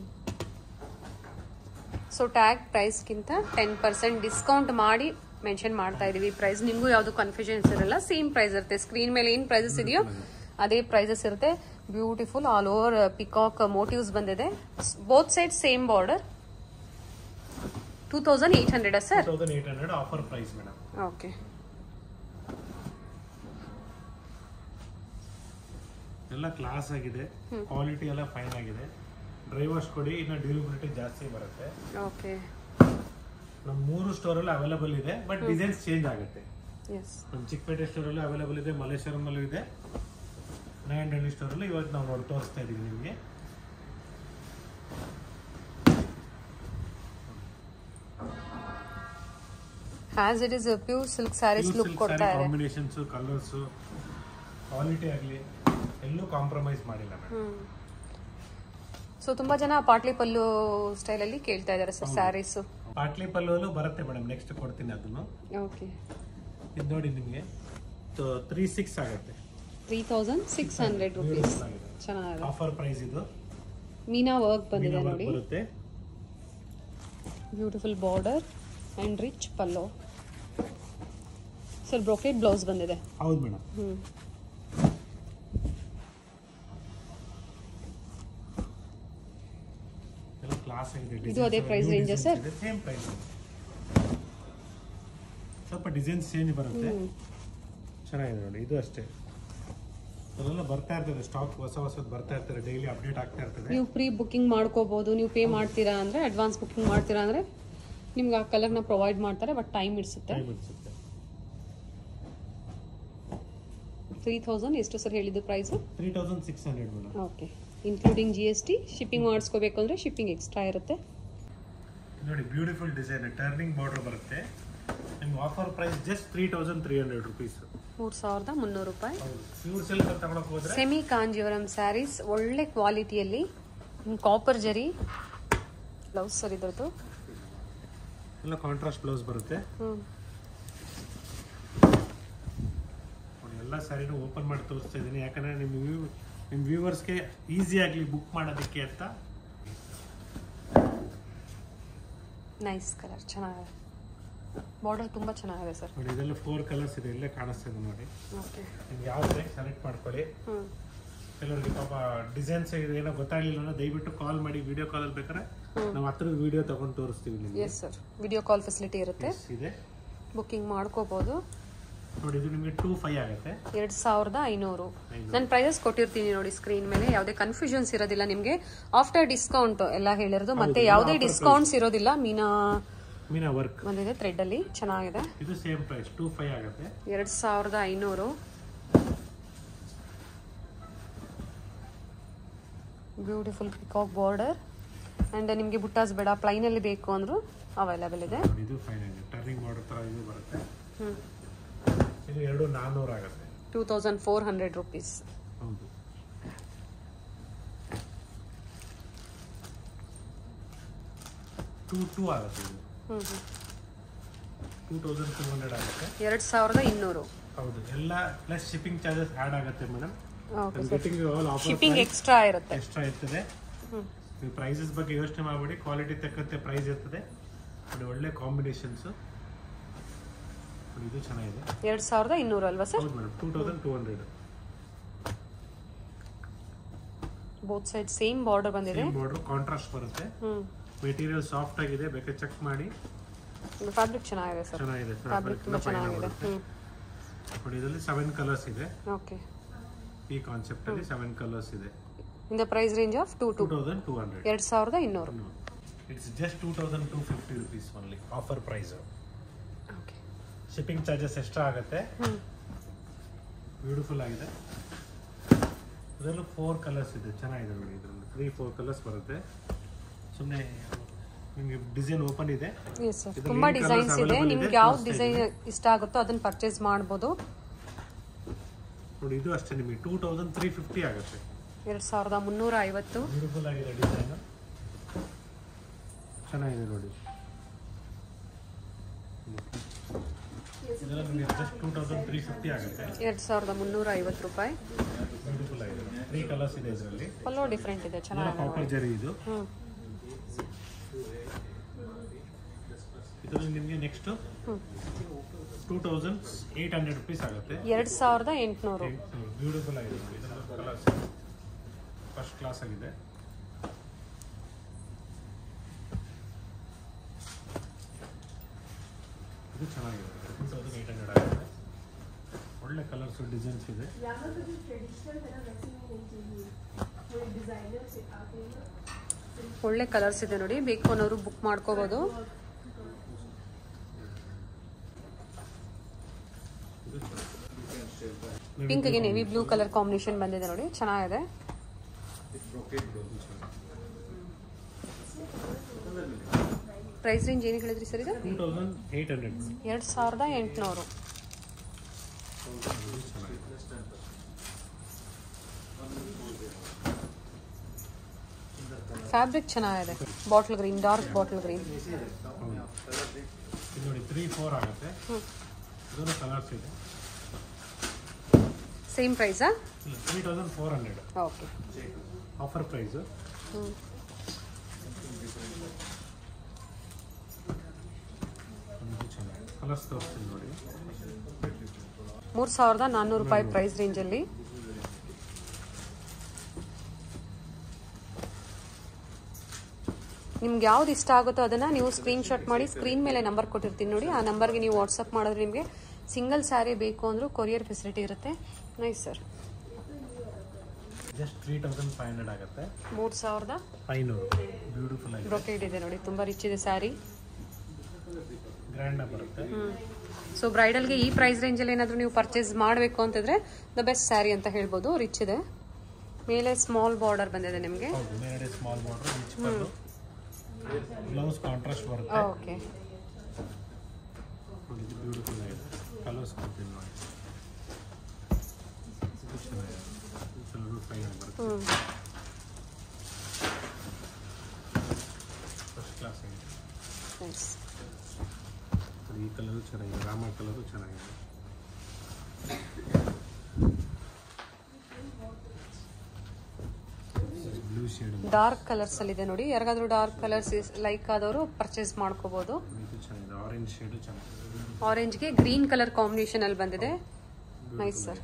ಸೊ ಟ್ಯಾಗ್ ಪ್ರೈಸ್ಗಿಂತ ಟೆನ್ ಪರ್ಸೆಂಟ್ ಡಿಸ್ಕೌಂಟ್ ಮಾಡಿ ಮೆನ್ಷನ್ ಮಾಡ್ತಾ ಇದೀವಿ ಪ್ರೈಸ್ ನಿಮಗೂ ಯಾವುದು ಕನ್ಫ್ಯೂಷನ್ಸ್ ಇರಲ್ಲ ಸೇಮ್ ಪ್ರೈಸ್ ಇರುತ್ತೆ ಸ್ಕ್ರೀನ್ ಮೇಲೆ ಏನು ಪ್ರೈಸಸ್ ಇದೆಯೋ ಅದೇ ಪ್ರೈಸಸ್ ಇರುತ್ತೆ beautiful all over peacock motifs ಬಂದಿದೆ both side same border two thousand eight hundred sir
thousand eight hundred offer price madam
okay
ಎಲ್ಲ ಕ್ಲಾಸ್ ಆಗಿದೆ ಕ್ವಾಲಿಟಿ ಎಲ್ಲ ಫೈನ್ ಆಗಿದೆ ಡ್ರೈ ವಾಶ್ ಕೊಡಿ ಇನ್ನು ಡ್ಯೂರಬಿಲಿಟಿ ಜಾಸ್ತಿ ಬರುತ್ತೆ
ಓಕೆ
ನಮ್ಮ ಮೂರು ಸ್ಟೋರಲ್ಲಿ ಅವೈಲೇಬಲ್ ಇದೆ ಬಟ್ ಡಿಸೈನ್ಸ್ ಚೇಂಜ್ ಆಗುತ್ತೆ
ಎಸ್
ನಮ್ಮ ಚಿಕ್ಕಪೇಟೆ ಸ್ಟೋರಲ್ಲೂ ಅವೈಲೇಬಲ್ ಇದೆ ಮಲ್ಲೇಶ್ವರಮಲ್ಲೂ ಇದೆ ನಾಯಂಡಹಳ್ಳಿ ಸ್ಟೋರಲ್ಲಿ ಇವತ್ತು ನಾವು ನೋಡಿ ತೋರಿಸ್ತಾ ಇದ್ದೀವಿ ನಿಮಗೆ
has it is pure silk sarees look ಕೊಡ್ತಾ ಇದೆ
ಕಾಂಬಿನೇಷನ್ಸ್ ಕಲರ್ಸ್ ಕ್ವಾಲಿಟಿ ಆಗಲಿ ಎಲ್ಲೂ ಕಾಂಪ್ರಮೈಸ್ ಮಾಡಿಲ್ಲ ಮೇಡಮ್
ಸೊ ತುಂಬಾ ಜನ ಪಾಟ್ಲಿ ಪಲ್ಲು ಸ್ಟೈಲಲ್ಲಿ ಕೇಳ್ತಾ ಇದ್ದಾರೆ ಸರ್ ಸ್ಯಾರೀಸ್
ಪಾಟ್ಲಿ ಪಲ್ಲುವಲ್ಲೂ ಬರುತ್ತೆ ಮೇಡಮ್ ನೆಕ್ಸ್ಟ್ ಕೊಡ್ತೀನಿ ಅದನ್ನು
ಓಕೆ
ಇದು ನೋಡಿ ನಿಮಗೆ ತ್ರೀ ಸಿಕ್ಸ್ ಆಗುತ್ತೆ
three thousand six hundred rupees
Beautiful ಆಗಿದೆ
ಚೆನ್ನಾಗಿದೆ
ಆಫರ್ ಪ್ರೈಸ್ ಇದು
ಮೀನಾ ವರ್ಕ್ ಬಂದಿದೆ
ಮೀನಾ work
ನೋಡಿ
ಬರುತ್ತೆ
beautiful border and rich pallu sir brocade blouse ಬಂದಿದೆ
ಹೌದು ಮೇಡಮ್
ಹ್ಮ್
ಎಲ್ಲ ಕ್ಲಾಸ್ ಆಗಿದೆ
ಇದು ಅದೇ price range ah, sir?
Same price ಸ್ವಲ್ಪ ಡಿಸೈನ್ಸ್ ಚೇಂಜ್ ಬರುತ್ತೆ
ಹ್ಮ್.
ಚೆನ್ನಾಗಿದೆ ನೋಡಿ ಇದು ಅಷ್ಟೇ ಅದೆಲ್ಲ ಬರ್ತಾ ಇರ್ತದೆ ಸ್ಟಾಕ್ ಹೊಸ ಹೊಸದು ಬರ್ತಾ ಇರ್ತಾರೆ ಡೈಲಿ ಅಪ್ಡೇಟ್ ಆಗ್ತಾ ಇರ್ತದೆ
ನೀವು ಪ್ರೀ ಬುಕ್ಕಿಂಗ್ ಮಾಡ್ಕೋಬಹುದು ನೀವು ಪೇ ಮಾಡ್ತೀರಾ ಅಂದ್ರೆ ಅಡ್ವಾನ್ಸ್ ಬುಕ್ಕಿಂಗ್ ಮಾಡ್ತೀರಾ ಅಂದ್ರೆ ನಿಮ್ಗೆ ಆ ಕಲರ್ನ ಪ್ರೊವೈಡ್ ಮಾಡ್ತಾರೆ ಬಟ್ ಟೈಮ್ ಇಡಿಸುತ್ತೆ
ಟೈಮ್ ಅನ್ಸುತ್ತೆ
ತ್ರೀ ತೌಸಂಡ್ ಎಷ್ಟು ಸರ್ ಹೇಳಿದ್ದು price
three thousand six hundred madam
okay including G S T shipping ಮಾಡಿಸ್ಕೋಬೇಕು ಅಂದರೆ ಶಿಪ್ಪಿಂಗ್ ಎಕ್ಸ್ಟ್ರಾ ಇರುತ್ತೆ
ನೋಡಿ ಬ್ಯೂಟಿಫುಲ್ ಡಿಸೈನ್ ಟರ್ನಿಂಗ್ ಬಾರ್ಡರ್ ಬರುತ್ತೆ ನಿಮ್ಗೆ offer price just three thousand three hundred rupees
ಮೂರು ಸಾವಿರದ ಮುನ್ನೂರು ರೂಪಾಯಿ
ಹೌದು ಪ್ಯೂರ್ ಸಿಲ್ಕ್ ಅಂತ ತಗೊಳಕ್ ಹೋದ್ರೆ
ಸೆಮಿ ಕಾಂಜೀವರಂ ಸ್ಯಾರೀಸ್ ಒಳ್ಳೆ ಕ್ವಾಲಿಟಿಯಲ್ಲಿ ಕಾಪರ್ ಜರಿ ಬ್ಲೌಸ್ ಸರ್ ಇದ್ರದ್ದು
ಎಲ್ಲ ಕಾಂಟ್ರಾಸ್ಟ್ ಬ್ಲೌಸ್ ಬರುತ್ತೆ
ಹ್ಞೂ
ನೋಡಿ, ಎಲ್ಲ ಸ್ಯಾರಿನೂ ಓಪನ್ ಮಾಡಿ ತೋರಿಸ್ತಾ ಇದ್ದೀನಿ ಯಾಕಂದ್ರೆ ನಿಮ್ಮ ವ್ಯೂ ನಿಮ್ಮ ವ್ಯೂವರ್ಸ್ಗೆ ಈಸಿ ಆಗಲಿ ಬುಕ್ ಮಾಡೋದಕ್ಕೆ ಅಂತ
ನೈಸ್ ಕಲರ್ ಚೆನ್ನಾಗಿದೆ ಬಾರ್ಡರ್ ತುಂಬ ಚೆನ್ನಾಗಿದೆ ಸರ್
ನೋಡಿ ಇದೆಲ್ಲ ಫೋರ್ ಕಲರ್ಸ್ ಇದೆ ಇಲ್ಲೇ ಕಾಣಿಸ್ತಾ ಇದೆ ನೋಡಿ
ಓಕೆ
ನಿಮ್ಗೆ ಯಾವ ಬೇಕು ಸೆಲೆಕ್ಟ್ ಮಾಡ್ಕೊಳ್ಳಿ
ಹ್ಞೂ
ಕೆಲವರಿಗೆ ಪಾಪ ಡಿಸೈನ್ಸ್ ಏನೋ ಗೊತ್ತಾಗ್ಲಿಲ್ಲ ಅಂದ್ರೆ ದಯವಿಟ್ಟು ಕಾಲ್ ಮಾಡಿ ವಿಡಿಯೋ ಕಾಲಲ್ಲಿ ಬೇಕಾದ್ರೆ ನಾವು ಹತ್ರ ವಿಡಿಯೋ ತಗೊಂಡು ತೋರಿಸ್ತೀವಿ ನಿಮಗೆ
yes sir video call facility ಇರುತ್ತೆ
ಇದೆ
ಬುಕ್ಕಿಂಗ್ ಮಾಡ್ಕೋಬೋದು
ನೋಡಿ ಇದು ನಿಮಗೆ ಟೂ ಫೈವ್ ಆಗುತ್ತೆ
ಎರಡು ಸಾವಿರದ ಐನೂರು
ಐನೂರು.
ನಾನು ಪ್ರೈಸಸ್ ಕೊಟ್ಟಿರ್ತೀನಿ ನೋಡಿ ಸ್ಕ್ರೀನ್ ಮೇಲೆ ಯಾವುದೇ ಕನ್ಫ್ಯೂಷನ್ಸ್ ಇರೋದಿಲ್ಲ ನಿಮಗೆ ಆಫ್ಟರ್ ಡಿಸ್ಕೌಂಟ್ ಎಲ್ಲ ಹೇಳಿರೋದು ಮತ್ತೆ
ಹೌದು,
ಯಾವುದೇ
offer
ಡಿಸ್ಕೌಂಟ್ಸ್ ಇರೋದಿಲ್ಲ ಮೀನಾ
ಮೀನಾ ವರ್ಕ್
ಬಂದಿದೆ ಥ್ರೆಡ್ ಅಲ್ಲಿ ಚೆನ್ನಾಗಿದೆ
ಇದು ಸೇಮ್ ಪ್ರೈಸ್ ಟೂ ಫೈವ್ ಆಗುತ್ತೆ
ಎರಡು ಸಾವಿರದ ಐನೂರು ಬ್ಯೂಟಿಫುಲ್ ಪಿಕಾಕ್ ಬಾರ್ಡರ್ ಆ್ಯಂಡ್ ನಿಮಗೆ ಬುಟ್ಟಾಸ್ ಬೇಡ ಪ್ಲೈನಲ್ಲಿ ಬೇಕು ಅಂದರೂ ಅವೈಲೇಬಲ್ ಇದೆ
ನೋಡಿ, ಇದು ಫೈನ್ ಆಗಿದೆ ಟರ್ನಿಂಗ್ ಮಾಡೋ ಥರ ಇದು ಬರುತ್ತೆ
ಹ್ಞೂ
ಇದು ಎರಡು ನಾನ್ನೂರು ಆಗುತ್ತೆ
two thousand four hundred rupees
ಹೌದು ಟೂ ಟೂ ಆಗುತ್ತೆ ಇದು
ಹ್ಞೂ ಹ್ಞೂ
ಟೂ ತೌಸಂಡ್ ಟೂ ಹಂಡ್ರೆಡ್ ಆಗುತ್ತೆ
ಎರಡು ಸಾವಿರದ ಇನ್ನೂರು
ಹೌದು ಎಲ್ಲ ಪ್ಲಸ್ ಶಿಪ್ಪಿಂಗ್ ಚಾರ್ಜಸ್ ಆ್ಯಡ್ ಆಗುತ್ತೆ madam
okay
getting all offer
shipping extra ಇರುತ್ತೆ
ಎಕ್ಸ್ಟ್ರಾ ಇರ್ತದೆ
ಹ್ಞೂ
ನೀವು ಪ್ರೈಸಸ್ ಬಗ್ಗೆ ಯೋಚನೆ ಮಾಡಬೇಡಿ ಕ್ವಾಲಿಟಿ ತಕ್ಕಂತೆ ಪ್ರೈಸ್ ಇರ್ತದೆ ನೋಡಿ ಒಳ್ಳೆ ಕಾಂಬಿನೇಷನ್ಸು ಇದು ಚೆನ್ನಾಗಿದೆ
ಎರಡು ಸಾವಿರದ ಇನ್ನೂರು ಅಲ್ವಾ ಸರ್
ಹೌದು madam two thousand two hundred
both side same border ಬಂದಿದೆ
ಸೇಮ್ ಬಾರ್ಡರ್ ಕಾಂಟ್ರಾಸ್ಟ್ ಬರುತ್ತೆ
ಹ್ಞೂ
ಮೆಟೀರಿಯಲ್ ಸಾಫ್ಟ್ ಆಗಿದೆ ಬೇಕಾದ್ರೆ ಚೆಕ್ ಮಾಡಿ
ಫ್ಯಾಬ್ರಿಕ್ ಚೆನ್ನಾಗಿದೆ ಸರ್
ಚೆನ್ನಾಗಿದೆ
ಫ್ಯಾಬ್ರಿಕ್ ತುಂಬ ಚೆನ್ನಾಗಿದೆ ಹ್ಞೂ
ನೋಡಿ ಇದರಲ್ಲಿ ಸೆವೆನ್ ಕಲರ್ಸ್ ಇದೆ
ಓಕೆ
ಈ ಕಾನ್ಸೆಪ್ಟ್ ಅಲ್ಲಿ ಸೆವೆನ್ ಕಲರ್ಸ್ ಇದೆ
in the price range of two
two
two
thousand two hundred
ಎರಡು ಸಾವಿರದ ಇನ್ನೂರು
it's just two thousand two fifty rupees only offer price
okay
shipping charges extra ಆಗುತ್ತೆ
ಹ್ಞೂ
beautiful ಆಗಿದೆ ಇದರಲ್ಲೂ ಫೋರ್ ಕಲರ್ಸ್ ಇದೆ ಚೆನ್ನಾಗಿದೆ ನೋಡಿ ಇದರಲ್ಲಿ ತ್ರೀ ಫೋರ್ ಕಲರ್ಸ್ ಬರುತ್ತೆ ಸುಮ್ಮನೆ ನಿಮಗೆ ಡಿಸೈನ್ ಓಪನ್ ಇದೆ
ಎಸ್ ಸರ್
ಇದ್ರಲ್ಲಿ
ತುಂಬ
ಏನ್ colours
ಡಿಸೈನ್ಸ್ ಇದೆ
available
ನಿಮ್ಗೆ
ಇದೆ,
ಯಾವ
ತೋರಿಸ್ತಾ
ಡಿಸೈನ್
ಇದ್ದೀನಿ.
ಇಷ್ಟ ಆಗುತ್ತೋ ಅದನ್ನ ಪರ್ಚೇಸ್ ಮಾಡ್ಬೋದು
ನೋಡಿ ಇದು ಅಷ್ಟೇ ನಿಮಗೆ ಟೂ ತೌಸಂಡ್ ತ್ರೀ ಫಿಫ್ಟಿ ಆಗುತ್ತೆ
ಎರಡು ಸಾವಿರದ ಮುನ್ನೂರ ಐವತ್ತು
ಬ್ಯೂಟಿಫುಲ್ ಆಗಿದೆ ಡಿಸೈನ್ ಚೆನ್ನಾಗಿದೆ ನೋಡಿ ಇದೆಲ್ಲ ನಿಮಗೆ just two thousand three fifty ಆಗುತ್ತೆ
ಎರಡು ಸಾವಿರದ ಮುನ್ನೂರ ಐವತ್ತು ರೂಪಾಯಿ
ಬ್ಯೂಟಿಫುಲ್ ಆಗಿದೆ ತ್ರೀ ಕಲರ್ಸ್ ಇದೆ ಇದರಲ್ಲಿ
ಪಲ್ಲೋ ಡಿಫ್ರೆಂಟ್ ಇದೆ ಚೆನ್ನಾಗಿದೆ
ಕಾಪರ್ ಜರಿ ಇದು
ಹ್ಞೂ
ಇದರಲ್ಲಿ ನಿಮಗೆ ನೆಕ್ಸ್ಟ್
ಹ್ಞೂ
two thousand eight hundred rupees ಆಗುತ್ತೆ
ಎರಡು ಸಾವಿರದ ಎಂಟುನೂರು
ಬ್ಯೂಟಿಫುಲ್ ಆಗಿದೆ ನೋಡಿ ಇದರ ಕಲರ್ಸ್ ಫಸ್ಟ್ ಕ್ಲಾಸ್ ಆಗಿದೆ ಇದು ಚೆನ್ನಾಗಿದೆ ಟೂ ತೌಸಂಡ್ ಏಯ್ಟ್ ಹಂಡ್ರೆಡ್ ಆಗುತ್ತೆ ಒಳ್ಳೆ ಕಲರ್ಸ್ ಡಿಸೈನ್ಸ್ ಇದೆ
यहाँ पर जो ट्रेडिशनल है ना वैसे ही नहीं चाहिए थोड़े डिजाइनर से आते हैं ना
ಒಳ್ಳೆ ಕಲರ್ಸ್ ಇದೆ ನೋಡಿ ಬೇಕು ಅನ್ನೋರು ಬುಕ್ ಮಾಡ್ಕೋಬೋದು ಪಿಂಕ್ಗೆ ನೇವಿ ಬ್ಲೂ ಕಲರ್ ಕಾಂಬಿನೇಷನ್ ಬಂದಿದೆ ನೋಡಿ ಚೆನ್ನಾಗಿದೆ ಪ್ರೈಸ್ ರೇಂಜ್ ಏನು ಹೇಳಿದ್ರಿ ಸರ್ ಇದು
ಟೂ ತೌಸಂಡ್ ಏಯ್ಟ್ ಹಂಡ್ರೆಡ್
ಎರಡು ಸಾವಿರದ ಎಂಟುನೂರು ಫ್ಯಾಬ್ರಿಕ್ ಚೆನ್ನಾಗಿದೆ bottle green dark bottle green
ಇದು ನೋಡಿ ತ್ರೀ ಫೋರ್ ಆಗುತ್ತೆ ಇದನ್ನು ಕಲರ್ಸ್ ಇದೆ
ಸೇಮ್ ಪ್ರೈಸಾ
three thousand four hundred okay offer price ಚೆನ್ನಾಗಿದೆ ಕಲರ್ಸ್ ತೋರಿಸ್ತೀನಿ ನೋಡಿ
ಮೂರು ಸಾವಿರದ ನಾನ್ನೂರು ರೂಪಾಯಿ ಪ್ರೈಸ್ ರೇಂಜಲ್ಲಿ ನಿಮ್ಗೆ ಯಾವ್ದು ಇಷ್ಟ ಆಗುತ್ತೋ ಅದನ್ನು ನೀವು ಸ್ಕ್ರೀನ್ಶಾಟ್ ಮಾಡಿ ಸ್ಕ್ರೀನ್ ಮೇಲೆ ನಂಬರ್ ಕೊಟ್ಟಿರ್ತೀನಿ ನೋಡಿ ಆ ನಂಬರ್ಗೆ ನೀವು ವಾಟ್ಸಪ್ ಮಾಡಿದ್ರೆ ನಿಮಗೆ ಸಿಂಗಲ್ ಸ್ಯಾರಿ ಬೇಕು ಅಂದರೂ ಕೊರಿಯರ್ ಫೆಸಿಲಿಟಿ ಇರುತ್ತೆ nice sir
just three thousand five hundred ಆಗುತ್ತೆ
ಮೂರು ಸಾವಿರದ
ಐನೂರು ಬ್ಯೂಟಿಫುಲ್ ಆಗಿದೆ
ಬ್ರೊಕೇಡ್ ಇದೆ ನೋಡಿ ತುಂಬ ರಿಚ್ ಇದೆ ಸ್ಯಾರಿ
ಗ್ರ್ಯಾಂಡ್ ಬರುತ್ತೆ
ಸೊ ಬ್ರೈಡಲ್ಗೆ ಈ ಪ್ರೈಸ್ ರೇಂಜಲ್ಲಿ ಏನಾದರೂ ನೀವು ಪರ್ಚೇಸ್ ಮಾಡಬೇಕು ಅಂತಂದರೆ ದ ಬೆಸ್ಟ್ ಸ್ಯಾರಿ ಅಂತ ಹೇಳ್ಬೋದು ರಿಚ್ ಇದೆ ಮೇಲೆ ಸ್ಮಾಲ್ ಬಾರ್ಡರ್ ಬಂದಿದೆ ನಿಮಗೆ
ಹೌದು ಮೇಲ್ಗಡೆ small border rich pallu blouse contrast ಬರುತ್ತೆ
ಓಕೆ
ನೋಡಿ, ಇದು ಬ್ಯೂಟಿಫುಲ್ ಆಗಿದೆ ಕಲರ್ಸ್ ಕೊಡ್ತೀನಿ ನೋಡಿ ಇದು ಚೆನ್ನಾಗಿದೆ ಇದು ಫೈವ್ ಹಂಡ್ರೆಡ್ ಬರುತ್ತೆ
ಹ್ಞೂ
ಫಸ್ಟ್ ಕ್ಲಾಸ್ ಆಗಿದೆ
ನೈಸ್
ಈ ಕಲರು ಚೆನ್ನಾಗಿದೆ ರಾಮ ಕಲರು ಚೆನ್ನಾಗಿದೆ ಬ್ಲೂ ಶೇಡ್
ಡಾರ್ಕ್ ಕಲರ್ಸ್ ಅಲ್ಲಿ ಇದೆ ನೋಡಿ ಯಾರಿಗಾದ್ರೂ ಡಾರ್ಕ್ ಕಲರ್ಸ್ ಲೈಕ್ ಆದವರು ಪರ್ಚೇಸ್ ಮಾಡ್ಕೋಬಹುದು
ಇದು ಚೆನ್ನಾಗಿದೆ ಆರೆಂಜ್ ಶೇಡು ಚೆನ್ನಾಗಿದೆ
ಆರೆಂಜ್ಗೆ ಗ್ರೀನ್ ಕಲರ್ ಕಾಂಬಿನೇಷನ್ ಅಲ್ಲಿ ಬಂದಿದೆ ನೈಸ್ ಸರ್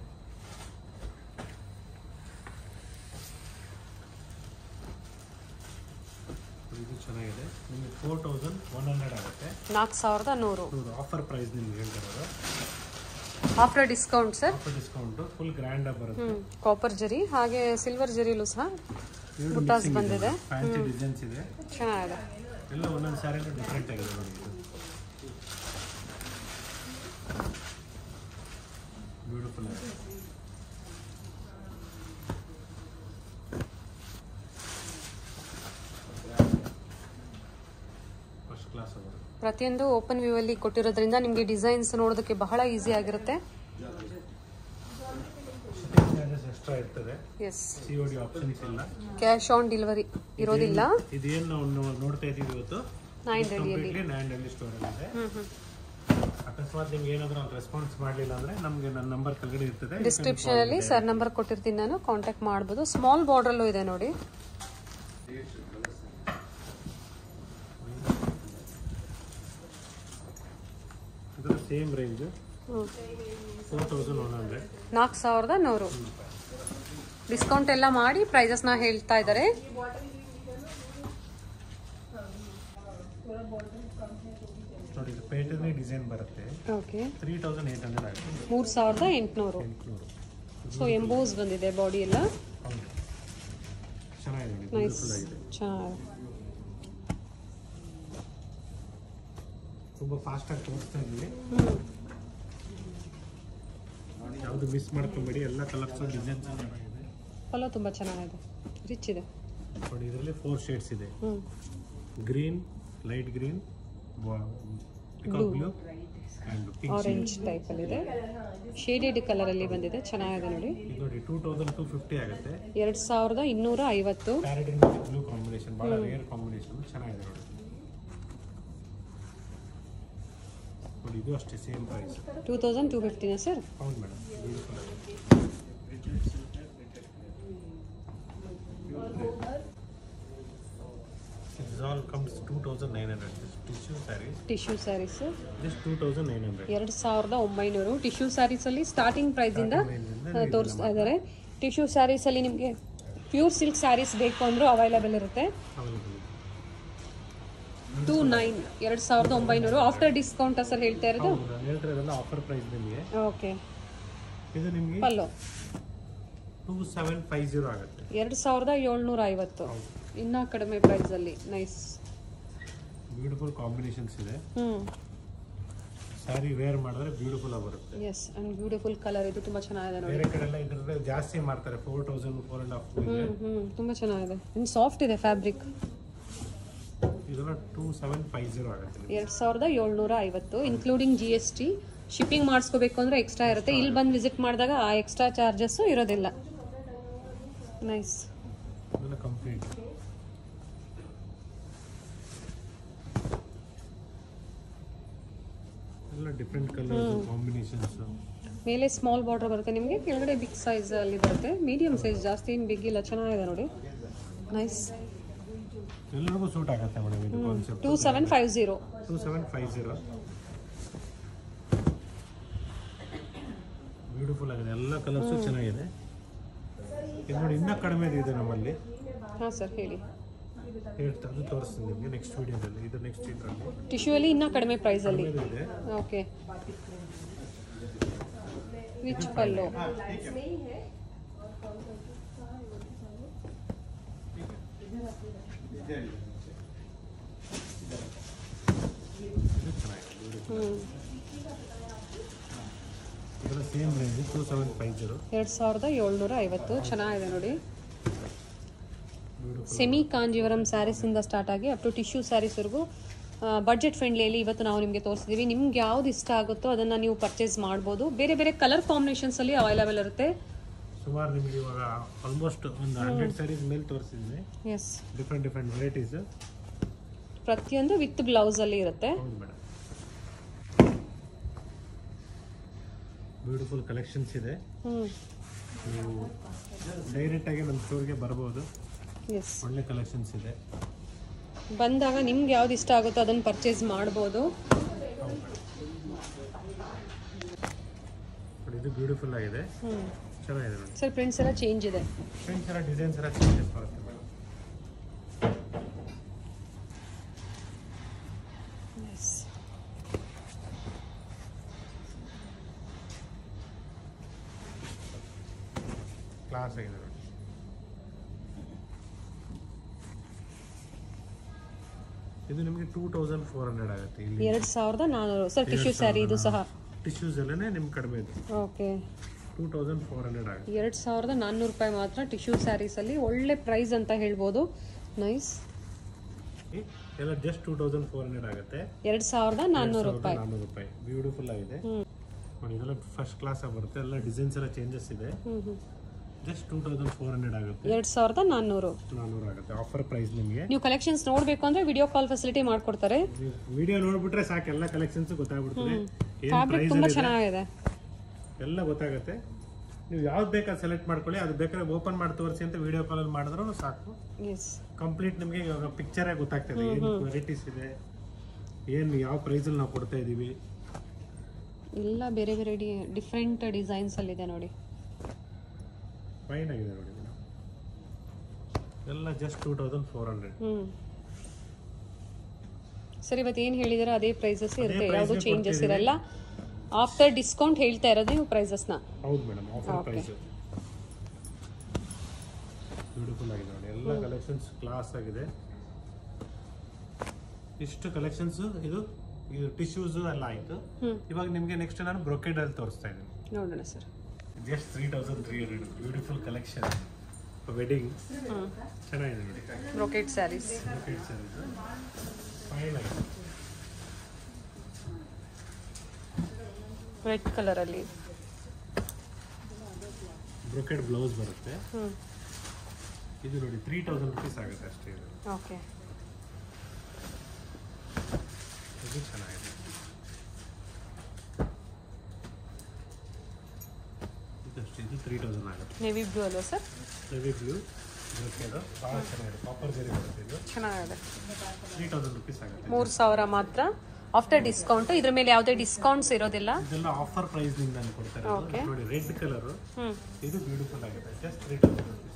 ಇದು ಚೆನ್ನಾಗಿದೆ ನಿಮಗೆ ಫೋರ್ ತೌಸಂಡ್ ಒನ್ ಹಂಡ್ರೆಡ್ ಆಗುತ್ತೆ
ನಾಲ್ಕು ಸಾವಿರದ ನೂರು
ಇದು ಆಫರ್ ಪ್ರೈಸ್ ನಿಮ್ಗೆ ಹೇಳ್ತಿರೋದು
after discount sir
offer discount full grand ಬರುತ್ತೆ
ಹ್ಮ್ ಕಾಪರ್ ಜರಿ ಹಾಗೆ ಸಿಲ್ವರ್ ಜರಿಲೂ ಸಹ ಬುಟ್ಟಾಸ್ ಬಂದಿದೆ
ಫ್ಯಾನ್ಸಿ ಡಿಸೈನ್ಸ್ ಇದೆ
ಚೆನ್ನಾಗಿದೆ
ಎಲ್ಲ ಒಂದೊಂದು ಸ್ಯಾರಿನೂ ಡಿಫ್ರೆಂಟ್ ಆಗಿದೆ ನೋಡಿ ಇದು ಬ್ಯೂಟಿಫುಲ್ ಆಗಿದೆ ಫಸ್ಟ್ ಕ್ಲಾಸ್ ಅವರು
ಪ್ರತಿಯೊಂದು ಓಪನ್ ವ್ಯೂ ಅಲ್ಲಿ ಕೊಟ್ಟಿರೋದ್ರಿಂದ ನಿಮಗೆ ಡಿಸೈನ್ಸ್ ನೋಡೋದಕ್ಕೆ ಬಹಳ ಈಸಿ ಆಗಿರುತ್ತೆ
ಶಿಪ್ಪಿಂಗ್ ಚಾರ್ಜಸ್ ಎಕ್ಸ್ಟ್ರಾ ಇರ್ತದೆ
yes
C O D options ಇಲ್ಲ
ಕ್ಯಾಶ್ ಆನ್ ಡೆಲಿವರಿ ಇರೋದಿಲ್ಲ
ಇದೇನು ನಾವು ನೋ- ನೋಡ್ತಾ ಇದೀವಿ ಇವತ್ತು
ನಾಯಿಂಡಳ್ಳಿಯಲ್ಲಿ
ಕಂಪ್ಲೀಟ್ಲಿ ನ್ಯಾಂಡ್ ಸ್ಟೋರ್ ಇದೆ
ಹ್ಮ್ ಹ್ಮ್
ಅಕಸ್ಮಾತ್ ನಿಮ್ಗೆ ಏನಾದರೂ ರೆಸ್ಪಾನ್ಸ್ ಮಾಡಲಿಲ್ಲ ಅಂದ್ರೆ ನಮಗೆ ನನ್ನ ನಂಬರ್ ಕೆಳಗಡೆ ಇರ್ತದೆ
ಡಿಸ್ಕ್ರಿಪ್ಷನ್ ಅಲ್ಲಿ ಸರ್ ನಂಬರ್ ಕೊಟ್ಟಿರ್ತೀನಿ ನಾನು ಕಾಂಟ್ಯಾಕ್ಟ್ ಮಾಡ್ಬೋದು ಸ್ಮಾಲ್ ಬಾರ್ಡ್ರಲ್ಲೂ ಇದೆ ನೋಡಿ
ಇದರ same range four thousand one hundred
ನಾಲ್ಕು ಸಾವಿರದ ನೂರು ಡಿಸ್ಕೌಂಟ್ ಎಲ್ಲ ಮಾಡಿ ಪ್ರೈಸಸ್ನ ಹೇಳ್ತಾ ಇದ್ದಾರೆ
ನೋಡಿ ಇದು ಪೇಟರ್ನಿ ಡಿಸೈನ್ ಬರುತ್ತೆ
okay
three thousand eight hundred ಆಗುತ್ತೆ
ಮೂರು ಸಾವಿರದ ಎಂಟುನೂರು
ಎಂಟುನೂರು
ಸೊ ಎಂಬೋಸ್ ಬಂದಿದೆ ಬಾಡಿ ಎಲ್ಲ
ಹೌದು ಚೆನ್ನಾಗಿದೆ ನೋಡಿ
ನೈಸ್
ಬ್ಯೂಟಿಫುಲ್ ಆಗಿದೆ
ಚೆನ್ನಾಗಿದೆ
ತುಂಬ ಫಾಸ್ಟಾಗಿ ತೋರಿಸ್ತಾ ಇದ್ದೀವಿ
ಹ್ಞೂ
ಯಾವುದು ಮಿಸ್ ಮಾಡ್ಕೊಂಬೇಡಿ ಎಲ್ಲ ಕಲರ್ಸ್ ಡಿಸೈನ್ಸ್ ಚೆನ್ನಾಗಿದೆ
ಪಲ್ಲೋ ತುಂಬ ಚೆನ್ನಾಗಿದೆ ರಿಚ್ ಇದೆ
ನೋಡಿ ಇದರಲ್ಲಿ ಫೋರ್ ಶೇಡ್ಸ್ ಇದೆ
ಹ್ಞೂ
green light green peacock blue and pink
orange ಟೈಪಲ್ಲಿದೆ ಶೇಡೆಡ್ ಕಲರಲ್ಲಿ ಬಂದಿದೆ ಚೆನ್ನಾಗಿದೆ ನೋಡಿ
ಇದು ನೋಡಿ ಟೂ ತೌಸಂಡ್ ಟು ಫಿಫ್ಟಿ ಆಗುತ್ತೆ
ಎರಡು ಸಾವಿರದ ಇನ್ನೂರ ಐವತ್ತು
ಪ್ಯಾರಡಿನ್ ಬ್ಲೂ ಕಾಂಬಿನೇಷನ್ ಭಾಳ ರೇರ್ ಕಾಂಬಿನೇಷನ್ ಚೆನ್ನಾಗಿದೆ ನೋಡಿ ನೋಡಿ ಇದು ಅಷ್ಟೇ same price
two thousand two ಫಿಫ್ಟಿನ ಸರ್
ಹೌದು madam beautiful This all comes 2900 this tissue sarees
tissue sarees
just 2900
ಎರಡು ಸಾವಿರದ ಒಂಬೈನೂರು ಟಿಶ್ಯೂ ಸ್ಯಾರೀಸಲ್ಲಿ ಸ್ಟಾರ್ಟಿಂಗ್ ಪ್ರೈಸಿಂದ ತೋರಿಸ್ತಾ ಇದ್ದಾರೆ ಟಿಶ್ಯೂ ಸ್ಯಾರೀಸಲ್ಲಿ ನಿಮಗೆ ಪ್ಯೂರ್ ಸಿಲ್ಕ್ ಸ್ಯಾರೀಸ್ ಬೇಕು ಅಂದರೂ ಅವೈಲೇಬಲ್ ಇರುತ್ತೆ
ಅವೈಲೇಬಲ್
ಟೂ ನೈನ್ ಎರಡು ಸಾವಿರದ ಒಂಬೈನೂರು ಆಫ್ಟರ್ ಡಿಸ್ಕೌಂಟ್ ಸರ್ ಹೇಳ್ತಾ ಇರೋದು
ಹೌದು ನಾನು ಹೇಳ್ತಿರೋದೆಲ್ಲ ಆಫರ್ ಪ್ರೈಸ್ ನಿಮಗೆ
ಓಕೆ
ಇದು ನಿಮಗೆ
pallu
two seven five zero ಆಗುತ್ತೆ
ಎರಡು ಸಾವಿರದ ಏಳ್ನೂರ ಐವತ್ತು
ಹೌದು
ಇನ್ನೂ ಕಡಿಮೆ ಪ್ರೈಸಲ್ಲಿ ನೈಸ್
ಬ್ಯೂಟಿಫುಲ್ ಕಾಂಬಿನೇಷನ್ಸ್ ಇದೆ
ಹ್ಞೂ
ಸ್ಯಾರಿ ವೇರ್ ಮಾಡಿದ್ರೆ ಬ್ಯೂಟಿಫುಲ್ ಆಗಿ ಬರುತ್ತೆ
ಎಸ್ ಆ್ಯಂಡ್ ಬ್ಯೂಟಿಫುಲ್ ಕಲರ್ ಇದು ತುಂಬ ಚೆನ್ನಾಗಿದೆ ನೋಡಿ
ಬೇರೆ ಕಡೆ ಎಲ್ಲ ಇದ್ರಲ್ಲಿ ಜಾಸ್ತಿ ಮಾಡ್ತಾರೆ four thousand four and half
ಹ್ಞೂ ಹ್ಞೂ ತುಂಬ ಚೆನ್ನಾಗಿದೆ ಇನ್ನು ಸಾಫ್ಟ್ ಇದೆ ಫ್ಯಾಬ್ರಿಕ್
ಇದೆಲ್ಲ ಟೂ ಸೆವೆನ್ ಫೈವ್ ಜೀರೋ ಆಗುತ್ತೆ
ಎರಡು ಸಾವಿರದ ಏಳ್ನೂರ ಐವತ್ತು including G S T shipping ಮಾಡಿಸ್ಕೋಬೇಕು ಅಂದರೆ ಎಕ್ಸ್ಟ್ರಾ ಇರುತ್ತೆ ಇಲ್ಲಿ ಬಂದು ವಿಸಿಟ್ ಮಾಡಿದಾಗ ಆ ಎಕ್ಸ್ಟ್ರಾ ಚಾರ್ಜಸ್ಸು ಇರೋದಿಲ್ಲ ನೈಸ್
ಇದೆಲ್ಲ ಕಂಪ್ಲೀಟ್ ಎಲ್ಲ ಡಿಫ್ರೆಂಟ್ ಕಲರ್ ಕಾಂಬಿನೇಷನ್ಸ್
ಮೇಲೆ ಸ್ಮಾಲ್ ಬಾರ್ಡರ್ ಬರುತ್ತೆ ನಿಮಗೆ ಕೆಳಗಡೆ ಬಿಗ್ ಸೈಜ್ ಅಲ್ಲಿ ಬರುತ್ತೆ ಮೀಡಿಯಂ ಸೈಜ್ ಜಾಸ್ತಿ ಏನು ಬಿಗ್ ಇಲ್ಲ ಚೆನ್ನಾಗಿದೆ ನೋಡಿ ನೈಸ್
ಎಲ್ಲರಿಗೂ ಸೂಟ್ ಆಗುತ್ತೆ ಮೇಡಮ್ ಇದು concept
two seven five zero
two seven five zero beautiful ಆಗಿದೆ ಎಲ್ಲ ಕಲರ್ಸು ಚೆನ್ನಾಗಿದೆ ಇದು ನೋಡಿ ಇನ್ನೂ ಕಡಿಮೆ ಇದೆ ನಮ್ಮಲ್ಲಿ
ಹಾಂ ಸರ್ ಹೇಳಿ
ಹೇಳ್ತಾ ಅದು ತೋರಿಸ್ತೀನಿ ನಿಮಗೆ ನೆಕ್ಸ್ಟ್ ವಿಡಿಯೋದಲ್ಲಿ ಇದು ನೆಕ್ಸ್ಟ್ ಇದರಲ್ಲಿ
ಟಿಶ್ಯೂ ಅಲ್ಲಿ ಇನ್ನೂ ಕಡಿಮೆ ಪ್ರೈಸಲ್ಲಿ
ಕಡಿಮೆ ಇದೆ
ಓಕೆ ರಿಚ್ ಪಲ್ಲು
ಇದು ಚೆನ್ನಾಗಿದೆ
ಹ್ಞೂ
ಇದರ same range two seven five zero
ಎರಡು ಸಾವಿರದ ಏಳ್ನೂರ ಐವತ್ತು ಚೆನ್ನಾಗಿದೆ ನೋಡಿ
ಬ್ಯೂಟಿಫುಲ್
ಸೆಮಿ ಕಾಂಜೀವರಂ ಸ್ಯಾರೀಸಿಂದ ಸ್ಟಾರ್ಟ್ ಆಗಿ ಅಪ್ ಟು ಟಿಶ್ಯೂ ಸ್ಯಾರೀಸ್ವರೆಗೂ ಬಡ್ಜೆಟ್ ಫ್ರೆಂಡ್ಲಿಯಲ್ಲಿ ಇವತ್ತು ನಾವು ನಿಮಗೆ ತೋರಿಸಿದ್ದೀವಿ ನಿಮ್ಗೆ ಯಾವ್ದು ಇಷ್ಟ ಆಗುತ್ತೋ ಅದನ್ನು ನೀವು ಪರ್ಚೇಸ್ ಮಾಡ್ಬೋದು ಬೇರೆ ಬೇರೆ ಕಲರ್ ಕಾಂಬಿನೇಷನ್ಸಲ್ಲಿ ಅವೈಲೇಬಲ್ ಇರುತ್ತೆ
ಸುಮಾರು ನಿಮಗೆ ಇವಾಗ ಆಲ್ಮೋಸ್ಟ್ ಒಂದು ಹಂಡ್ರೆಡ್ ಸ್ಯಾರೀಸ್ ಮೇಲೆ ತೋರಿಸಿದ್ದೀನಿ
ಎಸ್
ಡಿಫ್ರೆಂಟ್ ಡಿಫ್ರೆಂಟ್ ವೆರೈಟೀಸ್
ಪ್ರತಿಯೊಂದು ವಿತ್ ಬ್ಲೌಸಲ್ಲಿ ಇರುತ್ತೆ
ಹೌದು ಮೇಡಮ್ ಬ್ಯೂಟಿಫುಲ್ ಕಲೆಕ್ಷನ್ಸ್ ಇದೆ
ಹ್ಞೂ
ನೀವು ಡೈರೆಕ್ಟಾಗಿ ನಮ್ಮ ಸ್ಟೋರ್ಗೆ ಬರ್ಬೋದು
ಎಸ್
ಒಳ್ಳೆ ಕಲೆಕ್ಷನ್ಸ್ ಇದೆ
ಬಂದಾಗ ನಿಮ್ಗೆ ಯಾವ್ದು ಇಷ್ಟ ಆಗುತ್ತೋ ಅದನ್ನು ಪರ್ಚೇಸ್ ಮಾಡ್ಬೋದು
ನೋಡಿ ಇದು ಬ್ಯೂಟಿಫುಲ್ ಆಗಿದೆ
ಹ್ಞೂ
ಚೆನ್ನಾಗಿದೆ ಮೇಡಮ್
ಸರ್ ಪ್ರಿಂಟ್ಸ್ ಎಲ್ಲ ಚೇಂಜ್ ಇದೆ
ಫ್ರೆಂಡ್ಸ್ ಎಲ್ಲ ಡಿಸೈನ್ಸ್ ಎಲ್ಲ ಚೇಂಜಸ್ ಬರುತ್ತೆ ಮೇಡಮ್
ಎಸ್
ಕ್ಲಾಸ್ ಆಗಿದೆ ನೋಡಿ ಇದು ನಿಮಗೆ ಟೂ ತೌಸಂಡ್ ಫೋರ್ ಹಂಡ್ರೆಡ್ ಆಗುತ್ತೆ ಇಲ್ಲಿ
ಎರಡು ಸಾವಿರದ ನಾನ್ನೂರು ಸರ್ ಟಿಶ್ಯೂ ಸ್ಯಾರಿ ಇದು ಸಹ
ಟಿಶ್ಯೂಸ್ ಎಲ್ಲನೇ ನಿಮ್ಗೆ ಕಡಿಮೆ ಇದೆ
okay
two thousand four hundred ಆಗುತ್ತೆ
ಎರಡು ಸಾವಿರದ ನಾನ್ನೂರು ರೂಪಾಯಿ ಮಾತ್ರ ಟಿಶ್ಯೂ ಸ್ಯಾರೀಸಲ್ಲಿ ಒಳ್ಳೆ ಪ್ರೈಸ್ ಅಂತ ಹೇಳ್ಬೋದು ನೈಸ್
ಈ ಎಲ್ಲ just two thousand four hundred ಆಗುತ್ತೆ
ಎರಡು ಸಾವಿರದ ನಾನ್ನೂರು ರೂಪಾಯಿ
ನಾನ್ನೂರು ರೂಪಾಯಿ ಬ್ಯೂಟಿಫುಲ್ ಆಗಿದೆ
ಹ್ಞೂ
ನೋಡಿ ಇದೆಲ್ಲ ಫಸ್ಟ್ ಕ್ಲಾಸ್ ಆಗಿ ಬರುತ್ತೆ ಎಲ್ಲ ಡಿಸೈನ್ಸ್ ಎಲ್ಲ ಚೇಂಜಸ್ ಇದೆ
ಹ್ಞೂ ಹ್ಞೂ
just two thousand four hundred ಆಗುತ್ತೆ
ಎರಡು ಸಾವಿರದ ನಾನ್ನೂರು
ನಾನ್ನೂರು ಆಗುತ್ತೆ ಆಫರ್ ಪ್ರೈಸ್ ನಿಮಗೆ
ನೀವು ಕಲೆಕ್ಷನ್ಸ್ ನೋಡಬೇಕು ಅಂದರೆ ವಿಡಿಯೋ ಕಾಲ್ ಫೆಸಿಲಿಟಿ ಮಾಡಿಕೊಡ್ತಾರೆ
ವಿಡಿಯೋ ನೋಡ್ಬಿಟ್ರೆ ಸಾಕು ಎಲ್ಲ ಕಲೆಕ್ಷನ್ಸ್ ಗೊತ್ತಾಗ್ಬಿಡ್ತದೆ ಏನ್
ಫ್ಯಾಬ್ರಿಕ್
ಪ್ರೈಸ್
ತುಂಬ ಚೆನ್ನಾಗಿದೆ
ಎಲ್ಲ ಗೊತ್ತಾಗುತ್ತೆ ನೀವು ಯಾವ್ದು ಬೇಕಾದ್ರೆ ಸೆಲೆಕ್ಟ್ ಮಾಡ್ಕೊಳ್ಳಿ ಅದು ಬೇಕಾದ್ರೆ ಓಪನ್ ಮಾಡಿ ತೋರಿಸಿ ಅಂತ ವಿಡಿಯೋ ಕಾಲಲ್ಲಿ ಮಾಡಿದ್ರು ಸಾಕು
ಎಸ್
ಕಂಪ್ಲೀಟ್ ನಿಮಗೆ ಇವಾಗ ಪಿಕ್ಚರೇ ಗೊತ್ತಾಗ್ತದೆ ಏನು ವೆರೈಟೀಸ್ ಇದೆ ಏನು ಯಾವ ಪ್ರೈಸಲ್ಲಿ ನಾವು ಕೊಡ್ತಾ ಇದ್ದೀವಿ
ಎಲ್ಲ ಬೇರೆ ಬೇರೆ ಡಿ ಡಿಫ್ರೆಂಟ್ ಡಿಸೈನ್ಸಲ್ಲಿದೆ ನೋಡಿ
ಫೈನ್ ಆಗಿದೆ ನೋಡಿ ಮೇಡಮ್ ಎಲ್ಲ just two thousand four hundred
ಹ್ಞೂ ಸರ್ ಇವತ್ತು ಏನು ಹೇಳಿದಾರೆ ಅದೇ ಪ್ರೈಸಸ್ ಇರುತ್ತೆ
price
ಯಾವುದೂ
ಗೆ
ಚೇಂಜಸ್
ಕೊಡ್ತಿದ್ದೀವಿ.
ಇರಲ್ಲ ಆಫ್ಟರ್ ಡಿಸ್ಕೌಂಟ್ ಹೇಳ್ತಾ ಇರೋದು ನೀವು ಪ್ರೈಸಸ್ನ
ಹೌದು madam offer
Okay.
Price beautiful ಆಗಿದೆ ನೋಡಿ ಎಲ್ಲ ಕಲೆಕ್ಷನ್ಸ್ ಕ್ಲಾಸ್ ಆಗಿದೆ ಇಷ್ಟು ಕಲೆಕ್ಷನ್ಸ್ ಇದು ಇದು ಟಿಶ್ಯೂಸ್ ಎಲ್ಲ ಆಯ್ತು
ಹ್ಮ್.
ಇವಾಗ ನಿಮ್ಗೆ ನೆಕ್ಸ್ಟ್ ನಾನು ಬ್ರೊಕೆಡ್ ಅಲ್ಲಿ ತೋರಿಸ್ತಾ ಇದ್ದೀನಿ
ನೋಡೋಣ sir
just three thousand three hundred beautiful collection wedding
ಹ್ಞೂ
ಚೆನ್ನಾಗಿದೆ ನೋಡಿ
brocade sarees
brocade sarees fine ಆಗಿದೆ
ರೆಡ್ ಕಲರಲ್ಲಿ
ಬ್ರೊಕೆಡ್ ಬ್ಲೌಸ್ ಬರುತ್ತೆ
ಹ್ಞೂ
ಇದು ನೋಡಿ ತ್ರೀ ತೌಸಂಡ್ ರುಪೀಸ್ ಆಗುತ್ತೆ ಅಷ್ಟೇ ಇದು
ಓಕೆ
ಇದು ಚೆನ್ನಾಗಿದೆ ಇದಷ್ಟೇ ಇದು ತ್ರೀ ತೌಸಂಡ್ ಆಗುತ್ತೆ
ನೇವಿ ಬ್ಲೂ ಅಲ್ವಾ ಸರ್
ಹೆವಿ ಬ್ಲೂ ಬ್ರೊಕೆಡ್ ಭಾಳ ಚೆನ್ನಾಗಿದೆ ಕಾಪರ್ ಜರಿ ಬರುತ್ತೆ ಇದು
ಚೆನ್ನಾಗಿದೆ
ತ್ರೀ ತೌಸಂಡ್ ರುಪೀಸ್ ಆಗುತ್ತೆ
ಮೂರು ಸಾವಿರ ಮಾತ್ರ ಆಫ್ಟರ್ ಡಿಸ್ಕೌಂಟ್ ಇದ್ರ ಮೇಲೆ ಯಾವುದೇ ಡಿಸ್ಕೌಂಟ್ಸ್ ಇರೋದಿಲ್ಲ
ಇದೆಲ್ಲ ಆಫರ್ ಪ್ರೈಸ್ ನಿಂದ ಕೊಡ್ತಾರೆ ಇದು.
Okay.
ನೋಡಿ ರೆಡ್ ಕಲರ್
ಹ್ಞೂ
ಇದು ಬ್ಯೂಟಿಫುಲ್ ಆಗಿದೆ ಜಸ್ಟ್ ತ್ರೀ ತೌಸಂಡ್ ರುಪೀಸ್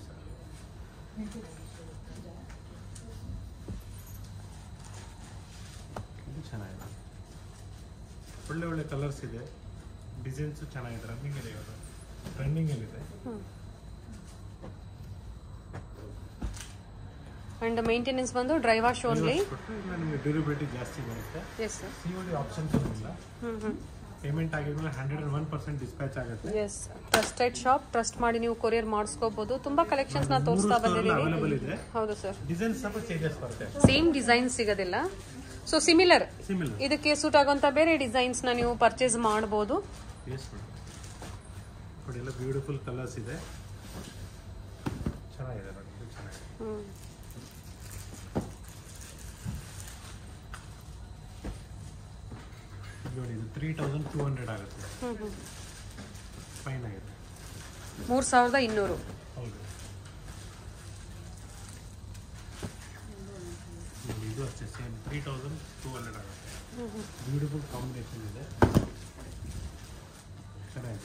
ಇದು ಚೆನ್ನಾಗಿದೆ ಒಳ್ಳೆ ಒಳ್ಳೆ ಕಲರ್ಸ್ ಇದೆ ಡಿಸೈನ್ಸು ಚೆನ್ನಾಗಿದೆ ರನ್ನಿಂಗ್ ಇದೆ ಇವಾಗ ರನ್ನಿಂಗ್ ಇದೆ
ಅಂಡ್ ಮೇಂಟೆನೆನ್ಸ್ ಬಂದು ಡ್ರೈ ವಾಶ್ ಓನ್ಲಿ
ನಿಮಗೆ ಡ್ಯೂರಿಬಿಲಿಟಿ ಜಾಸ್ತಿ ಬರುತ್ತೆ
yes sir
C O D options ಇಲ್ಲ
ಹ್ಞೂ ಹ್ಞೂ
ಪೇಮೆಂಟ್ ಆಗಿದ್ಮೇಲೆ hundred and one percent dispatch ಆಗುತ್ತೆ
ಎಸ್ ಟ್ರಸ್ಟೆಡ್ ಶಾಪ್ ಟ್ರಸ್ಟ್ ಮಾಡಿ ನೀವು ಕೊರಿಯರ್ ಮಾಡಿಸ್ಕೋಬಹುದು ತುಂಬಾ ಕಲೆಕ್ಷನ್ಸ್ ನಾ ತೋರಿಸ್ತಾ
ಅವೈಲೇಬಲ್
ಬಂದಿದ್ದೀವಿ
ಇದೆ
ಹೌದು ಸರ್
ಡಿಸೈನ್ಸ್ ಸ್ವಲ್ಪ ಚೇಂಜಸ್ ಬರುತ್ತೆ
ಸೇಮ್ ಡಿಸೈನ್ ಸಿಗೋದಿಲ್ಲ ಸೊ ಸಿಮಿಲರ್
ಸಿಮಿಲರ್
ಇದಕ್ಕೆ ಸೂಟ್ ಆಗುವಂತ ಬೇರೆ ಡಿಸೈನ್ಸ್ ನ ನೀವು ಪರ್ಚೇಸ್ ಮಾಡಬಹುದು
ಎಸ್ ಮೇಡಮ್ ನೋಡಿ ಎಲ್ಲ ಬ್ಯೂಟಿಫುಲ್ ಕಲರ್ಸ್ ಇದೆ ಚೆನ್ನಾಗಿದೆ ನೋಡಿ ಇದು ಚೆನ್ನಾಗಿದೆ ಇದು ನೋಡಿ ಇದು ತ್ರೀ ತೌಸಂಡ್ ಟೂ ಹಂಡ್ರೆಡ್ ಆಗುತ್ತೆ ಫೈನ್ ಆಗಿದೆ
ಮೂರ್ ಸಾವಿರದ ಇನ್ನೂರು
ಹೌದು ನೋಡಿ ಇದು ಅಷ್ಟೇ same three thousand two hundred ಆಗುತ್ತೆ ಬ್ಯೂಟಿಫುಲ್ ಕಾಂಬಿನೇಷನ್ ಇದೆ ಚೆನ್ನಾಗಿದೆ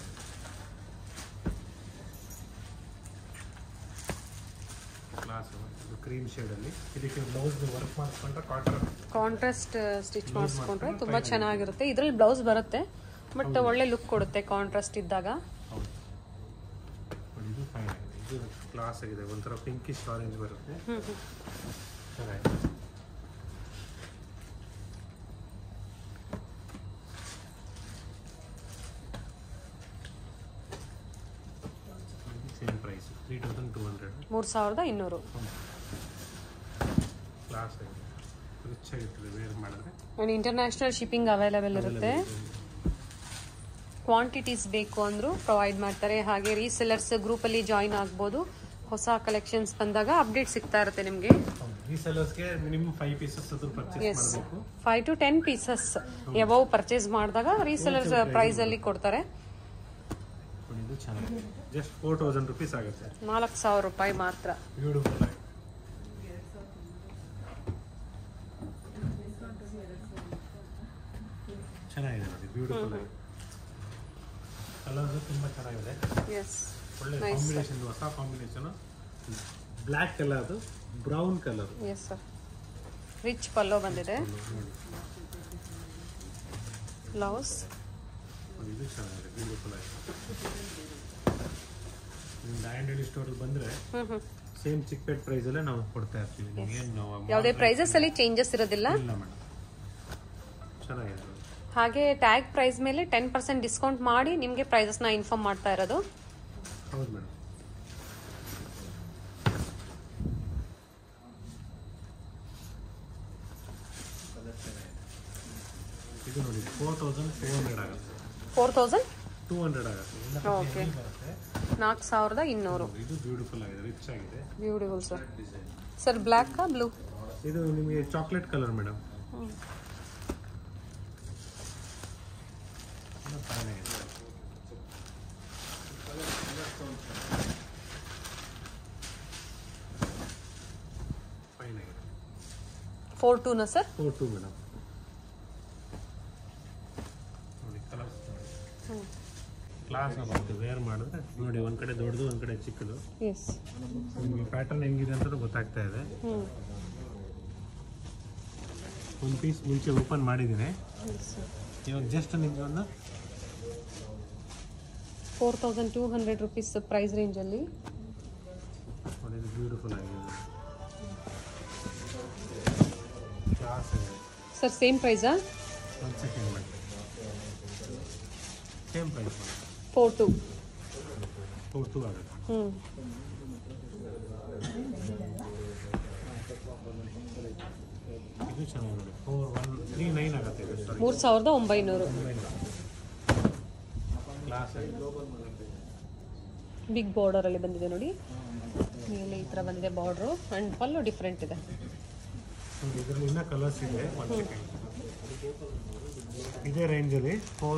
ಕ್ಲಾಸ್ ಇದು ಕ್ರೀಮ್ ಶೇಡಲ್ಲಿ ಇದಕ್ಕೆ ಬ್ಲೌಸ್ ವರ್ಕ್ ಮಾಡಿಸ್ಕೊಂಡ್ರೆ ಕಾಟನ್
ಕಾಂಟ್ರಾಸ್ಟ್ ಸ್ಟಿಚ್ ಮಾಡಿಸ್ಕೊಂಡ್ರೆ ತುಂಬಾ ಚೆನ್ನಾಗಿರುತ್ತೆ ಇದ್ರಲ್ಲಿ ಬ್ಲೌಸ್ ಬರುತ್ತೆ ಬಟ್ ಒಳ್ಳೆ ಲುಕ್ ಕೊಡುತ್ತೆ ಕಾಂಟ್ರಾಸ್ಟ್ ಇದ್ದಾಗ
ಹೌದು ನೋಡಿ, ಇದು ಫೈನ್ ಆಗಿದೆ ಇದು ಕ್ಲಾಸ್ ಆಗಿದೆ ಒಂಥರ ಪಿಂಕಿಶ್ ಆರೆಂಜ್ ಬರುತ್ತೆ ಚೆನ್ನಾಗಿದೆ same price three thousand two hundred
ಮೂರ್ ಸಾವಿರದ ಇನ್ನೂರು
ಕ್ಲಾಸ್ ಆಗಿದೆ ರಿಚ್ ಆಗಿರ್ತದೆ ವೇರ್ ಮಾಡಿದ್ರೆ
ಅಂಡ್ ಇಂಟರ್ನ್ಯಾಷನಲ್ ಶಿಪ್ಪಿಂಗ್ ಅವೈಲೇಬಲ್ ಇರುತ್ತೆ ಕ್ವಾಂಟಿಟೀಸ್ ಬೇಕು ಅಂದ್ರು ಪ್ರೊವೈಡ್ ಮಾಡ್ತಾರೆ ಹಾಗೆ ರೀಸೆಲ್ಲರ್ಸ್ ಗ್ರೂಪ್ ಅಲ್ಲಿ ಜಾಯಿನ್ ಆಗ್ಬೋದು ಹೊಸ ಕಲೆಕ್ಷನ್ಸ್ ಬಂದಾಗ ಅಪ್ಡೇಟ್ ಸಿಗ್ತಾ ಇರುತ್ತೆ ನಿಮಗೆ
ರೀಸೆಲರ್ಸ್ಗೆ ಮಿನಿಮಮ್ ಫೈವ್ ಪೀಸಸ್ ಅದು ಪರ್ಚೇಸ್
ಎಸ್
ಮಾಡಬೇಕು
five to ten pieces above purchase ಮಾಡಿದಾಗ ರೀಸೆಲರ್ಸ್ ಪ್ರೈಸ್ ಅಲ್ಲಿ ಕೊಡ್ತಾರೆ
ಇದು ಚೆನ್ನಾಗಿದೆ ಜಸ್ಟ್ ಫೋರ್ ತೌಸಂಡ್ ರುಪೀಸ್ ಆಗುತ್ತೆ
ನಾಲ್ಕು ಸಾವಿರ ರೂಪಾಯಿ ಮಾತ್ರ
ಬ್ಯೂಟಿಫುಲ್ ಆಗಿ ಚೆನ್ನಾಗಿದೆ ನೋಡಿ ಬ್ಯೂಟಿಫುಲ್ ಆಗಿ ಕಲರ್ಸ್ ತುಂಬಾ ಚೆನ್ನಾಗಿದೆ
ಎಸ್
ಒಳ್ಳೆ
Nice, sir.
ಕಾಂಬಿನೇಷನ್ ಹೊಸ combination black colour brown colour
yes sir rich pallu ಬಂದಿದೆ ಬ್ಲೌಸ್
ಇದು ಚೆನ್ನಾಗಿದೆ ಬ್ಯೂಟಿಫುಲ್ ಆಗಿ ನೀವು ಲ್ಯಾಂಡ್ ಸ್ಟೋರ್ ಬಂದ್ರೆ
ಹ್ಮ್ ಹ್ಮ್
ಸೇಮ್ ಚಿಕ್ಪೇಟ್ ಪ್ರೈಸ್ ಅಲ್ಲೇ ನಾವು ಕೊಡ್ತಾ ಇರ್ತೀವಿ ನಿಮಗೆ
ಯಾವುದೇ ಪ್ರೈಸಸ್ ಅಲ್ಲಿ ಚೇಂಜಸ್ ಇರೋದಿಲ್ಲ
ಇಲ್ಲ ಮೇಡಮ್ ಚೆನ್ನಾಗಿದೆ ನೋಡಿ.
ಹಾಗೆ ಟ್ಯಾಗ್ ಪ್ರೈಸ್ ಮೇಲೆ ಟೆನ್ ಪರ್ಸೆಂಟ್ ಡಿಸ್ಕೌಂಟ್ ಮಾಡಿ ನಿಮಗೆ ಪ್ರೈಸಸ್ನ ಇನ್ಫಾರ್ಮ್ ಮಾಡ್ತಾ ಇರೋದು
ಹೌದು ಮೇಡಮ್ ಇದು ನೋಡಿ ಫೋರ್ ತೌಸಂಡ್ ಟೂ ಹಂಡ್ರೆಡ್ ಆಗುತ್ತೆ
ಫೋರ್ ತೌಸಂಡ್
ಟೂ ಹಂಡ್ರೆಡ್ ಆಗುತ್ತೆ ಇನ್ನ
Okay.
heavy ಬರುತ್ತೆ
ನಾಲ್ಕು ಸಾವಿರದ ಇನ್ನೂರು
ಇದು ಬ್ಯೂಟಿಫುಲ್ ಆಗಿದೆ ರಿಚ್ ಆಗಿದೆ
beautiful sir sir black blue
ಇದು ನಿಮಗೆ ಚಾಕ್ಲೇಟ್ ಕಲರ್ ಮೇಡಮ್ ಫೈನ್ ಆಗಿದೆ
ಫೋರ್ ಟೂನ ಸರ್
ಫೋರ್ ಟು ಮೇಡಮ್ ನೋಡಿ ಕಲರ್ಸ್ ನೋಡಿ ಕ್ಲಾಸ್ ಬರುತ್ತೆ ವೇರ್ ಮಾಡಿದ್ರೆ ನೋಡಿ ಒಂದ್ ಕಡೆ ದೊಡ್ಡದು ಒಂದ್ ಕಡೆ ಚಿಕ್ಕದು
ಎಸ್
ನಿಮಗೆ ಪ್ಯಾಟರ್ನ್ ಹೆಂಗಿದೆ ಅಂತ ಗೊತ್ತಾಗ್ತಾ ಇದೆ
ಹ್ಞೂ
ಒಂದು ಪೀಸ್ ಮುಂಚೆ ಓಪನ್ ಮಾಡಿದ್ದೀನಿ ಇವಾಗ ಜಸ್ಟ್ ನಿಮಗೆ ಒಂದು
four thousand two hundred rupees price ರೇಂಜಲ್ಲಿ
ನೋಡಿ ಇದು ಬ್ಯೂಟಿಫುಲ್ ಆಗಿದೆ ಕ್ಲಾಸ್ ಇದೆ
ಸರ್ ಸೇಮ್ ಪ್ರೈಸಾ
ಒಂದು ಸೆಕೆಂಡ್ ಮಾಡಿ same price
four two
four two ಆಗುತ್ತೆ
ಹ್ಞೂ
ಇದು ಚೆನ್ನಾಗಿ ನೋಡಿ ಫೋರ್ ಒನ್ ತ್ರೀ ನೈನ್ ಆಗುತ್ತೆ ಇದು ಸಾರಿ
ಮೂರು ಸಾವಿರದ ಒಂಬೈನೂರು
ಕ್ಲಾಸ್
ಬಿಗ್ ಬಾರ್ಡರಲ್ಲಿ ಬಂದಿದೆ ನೋಡಿ ಮೇಲೆ ಈ ಥರ ಬಂದಿದೆ ಬಾರ್ಡ್ರು ಆ್ಯಂಡ್ ಪಲ್ಲು ಡಿಫ್ರೆಂಟ್ ಇದೆ
ನೋಡಿ ಇದರಲ್ಲಿ ಇನ್ನೂ ಕಲರ್ಸ್ ಇದೆ ಒನ್ ಸೆಕೆಂಡ್ ಇದೇ ರೇಂಜಲ್ಲಿ ಫೋರ್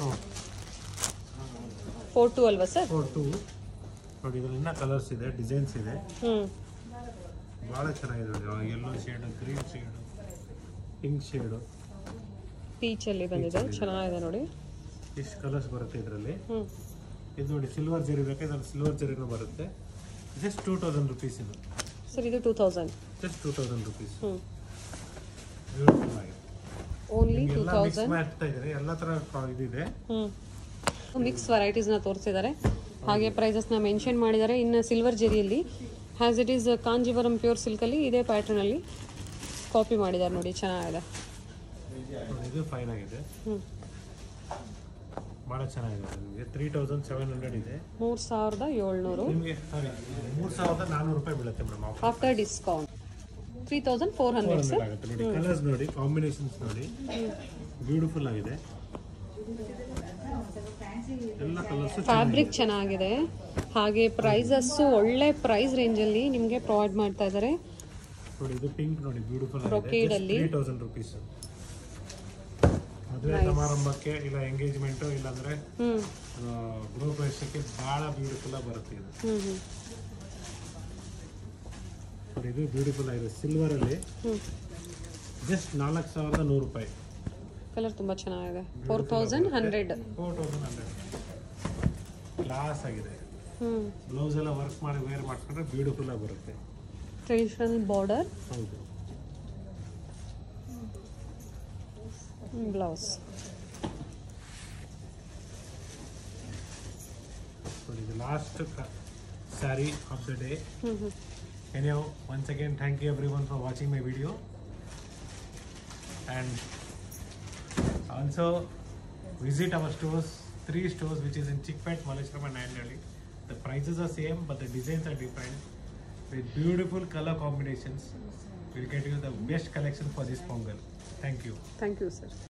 ಫೋರ್ ಟು ಅಲ್ವಾ ಸರ್
ಫೋರ್ ಟು ನೋಡಿ ಇದರಲ್ಲಿ ಇನ್ನೂ ಕಲರ್ಸ್ ಇದೆ ಡಿಸೈನ್ಸ್ ಇದೆ
ಹ್ಞೂ
ಭಾಳ ಚೆನ್ನಾಗಿದೆ ನೋಡಿ yellow shade green shade pink shade
ಪೀಚಲ್ಲಿ ಬಂದಿದೆ ಚೆನ್ನಾಗಿದೆ ನೋಡಿ
ಇಷ್ಟು ಕಲರ್ಸ್ ಬರುತ್ತೆ ಇದರಲ್ಲಿ
ಹ್ಞೂ
ಇದು ನೋಡಿ ಸಿಲ್ವರ್ ಜರಿ ಬೇಕಾ ಇದ್ರಲ್ಲಿ ಸಿಲ್ವರ್ ಜರಿನೂ ಬರುತ್ತೆ ಜಸ್ಟ್ ಟೂ ತೌಸಂಡ್ ರುಪೀಸ್ ಇದು
ಸರ್ ಇದು two thousand
just two thousand rupees
ಹ್ಞೂ
ಬ್ಯೂಟಿಫುಲ್ ಆಗಿದೆ
ಓನ್ಲಿ ಟೂ
ಎಲ್ಲ ಮಿಕ್ಸ್
ತೌಸಂಡ್
ಮಾಡ್ತಾ ಇದ್ದಾರೆ ಎಲ್ಲ ಥರ ಇದಿದೆ
ಹ್ಞೂ ಮಿಕ್ಸ್ ವೆರೈಟೀಸ್ನ ತೋರಿಸಿದ್ದಾರೆ ಹಾಗೆ ಪ್ರೈಸಸ್ನ ಮೆನ್ಷನ್ ಮಾಡಿದ್ದಾರೆ ಇನ್ನು ಸಿಲ್ವರ್ ಜೆರಿಯಲ್ಲಿ has it is Kanjeevaram pure ಸಿಲ್ಕಲ್ಲಿ ಇದೇ ಪ್ಯಾಟ್ರನಲ್ಲಿ ಕಾಪಿ ಮಾಡಿದ್ದಾರೆ ನೋಡಿ ಚೆನ್ನಾಗಿದೆ
ನೋಡಿ, ಇದು ಫೈನ್ ಆಗಿದೆ
ಹ್ಞೂ
ಭಾಳ ಚೆನ್ನಾಗಿದೆ ನಿಮಗೆ ತ್ರೀ ತೌಸಂಡ್ ಸೆವೆನ್ ಹಂಡ್ರೆಡ್ ಇದೆ
ಮೂರು ಸಾವಿರದ ಏಳ್ನೂರು
ನಿಮಗೆ ಸಾರಿ ಮೂರು ಸಾವಿರದ ನಾನ್ನೂರು ರೂಪಾಯಿ ಬೀಳುತ್ತೆ madam offer
after discount three thousand four
four
hundred
hundred
sir
ಆಗುತ್ತೆ ನೋಡಿ ಕಲರ್ಸ್ ನೋಡಿ ಕಾಂಬಿನೇಷನ್ಸ್ ನೋಡಿ ಬ್ಯೂಟಿಫುಲ್ ಆಗಿದೆ ಎಲ್ಲ ಕಲರ್ಸ್
ಫ್ಯಾಬ್ರಿಕ್ ಚೆನ್ನಾಗಿದೆ ಹಾಗೆ ಪ್ರೈಸಸ್ಸು ಒಳ್ಳೆ ಪ್ರೈಸ್ ರೇಂಜಲ್ಲಿ ನಿಮಗೆ ಪ್ರೊವೈಡ್ ಮಾಡ್ತಾ ಇದ್ದಾರೆ
ನೋಡಿ ಇದು ಪಿಂಕ್ ನೋಡಿ ಬ್ಯೂಟಿಫುಲ್
Brocade
ಆಗಿದೆ
ಅಲ್ಲಿ.
ತ್ರೀ ತೌಸಂಡ್ ರುಪೀಸ್ ಮದುವೆ ಸಮಾರಂಭಕ್ಕೆ ಇಲ್ಲ ಎಂಗೇಜ್ಮೆಂಟು ಇಲ್ಲಾಂದ್ರೆ
ಹ್ಞೂ
ಗೃಹ ಪ್ರವೇಶಕ್ಕೆ ಭಾಳ ಬ್ಯೂಟಿಫುಲ್ ಆಗಿ ಬರುತ್ತೆ ಇದು
ಹ್ಞೂ ಹ್ಞೂ
ನೋಡಿ ಇದು ಬ್ಯೂಟಿಫುಲ್ ಆಗಿದೆ ಸಿಲ್ವರ್ ಅಲ್ಲಿ
ಹ್ಞೂ
ಜಸ್ಟ್ ನಾಲ್ಕು ಸಾವಿರದ ನೂರು ರೂಪಾಯಿ
ಕಲರ್ ತುಂಬ ಚೆನ್ನಾಗಿದೆ four thousand hundred
four thousand hundred class ಆಗಿದೆ
ಹ್ಞೂ
ಬ್ಲೌಸ್ ಎಲ್ಲ ವರ್ಕ್ ಮಾಡಿ ವೇರ್ ಮಾಡ್ಕೊಂಡ್ರೆ ಬ್ಯೂಟಿಫುಲ್ ಆಗಿ ಬರುತ್ತೆ
ಟ್ರೆಡಿಷನಲ್ ಬಾರ್ಡರ್
ಹೌದು
ಬ್ಲೌಸ್
ನೋಡಿ ಇದು last saree of the day
ಹ್ಞೂ ಹ್ಞೂ
Anyhow, once again, thank you everyone for watching my video. And also visit our stores, three stores which is in Chickpet, Maleshwaram and Nandali. The prices are same but the designs are different. With beautiful color combinations, we'll get you the best collection for this Pongal. Thank you.
Thank you sir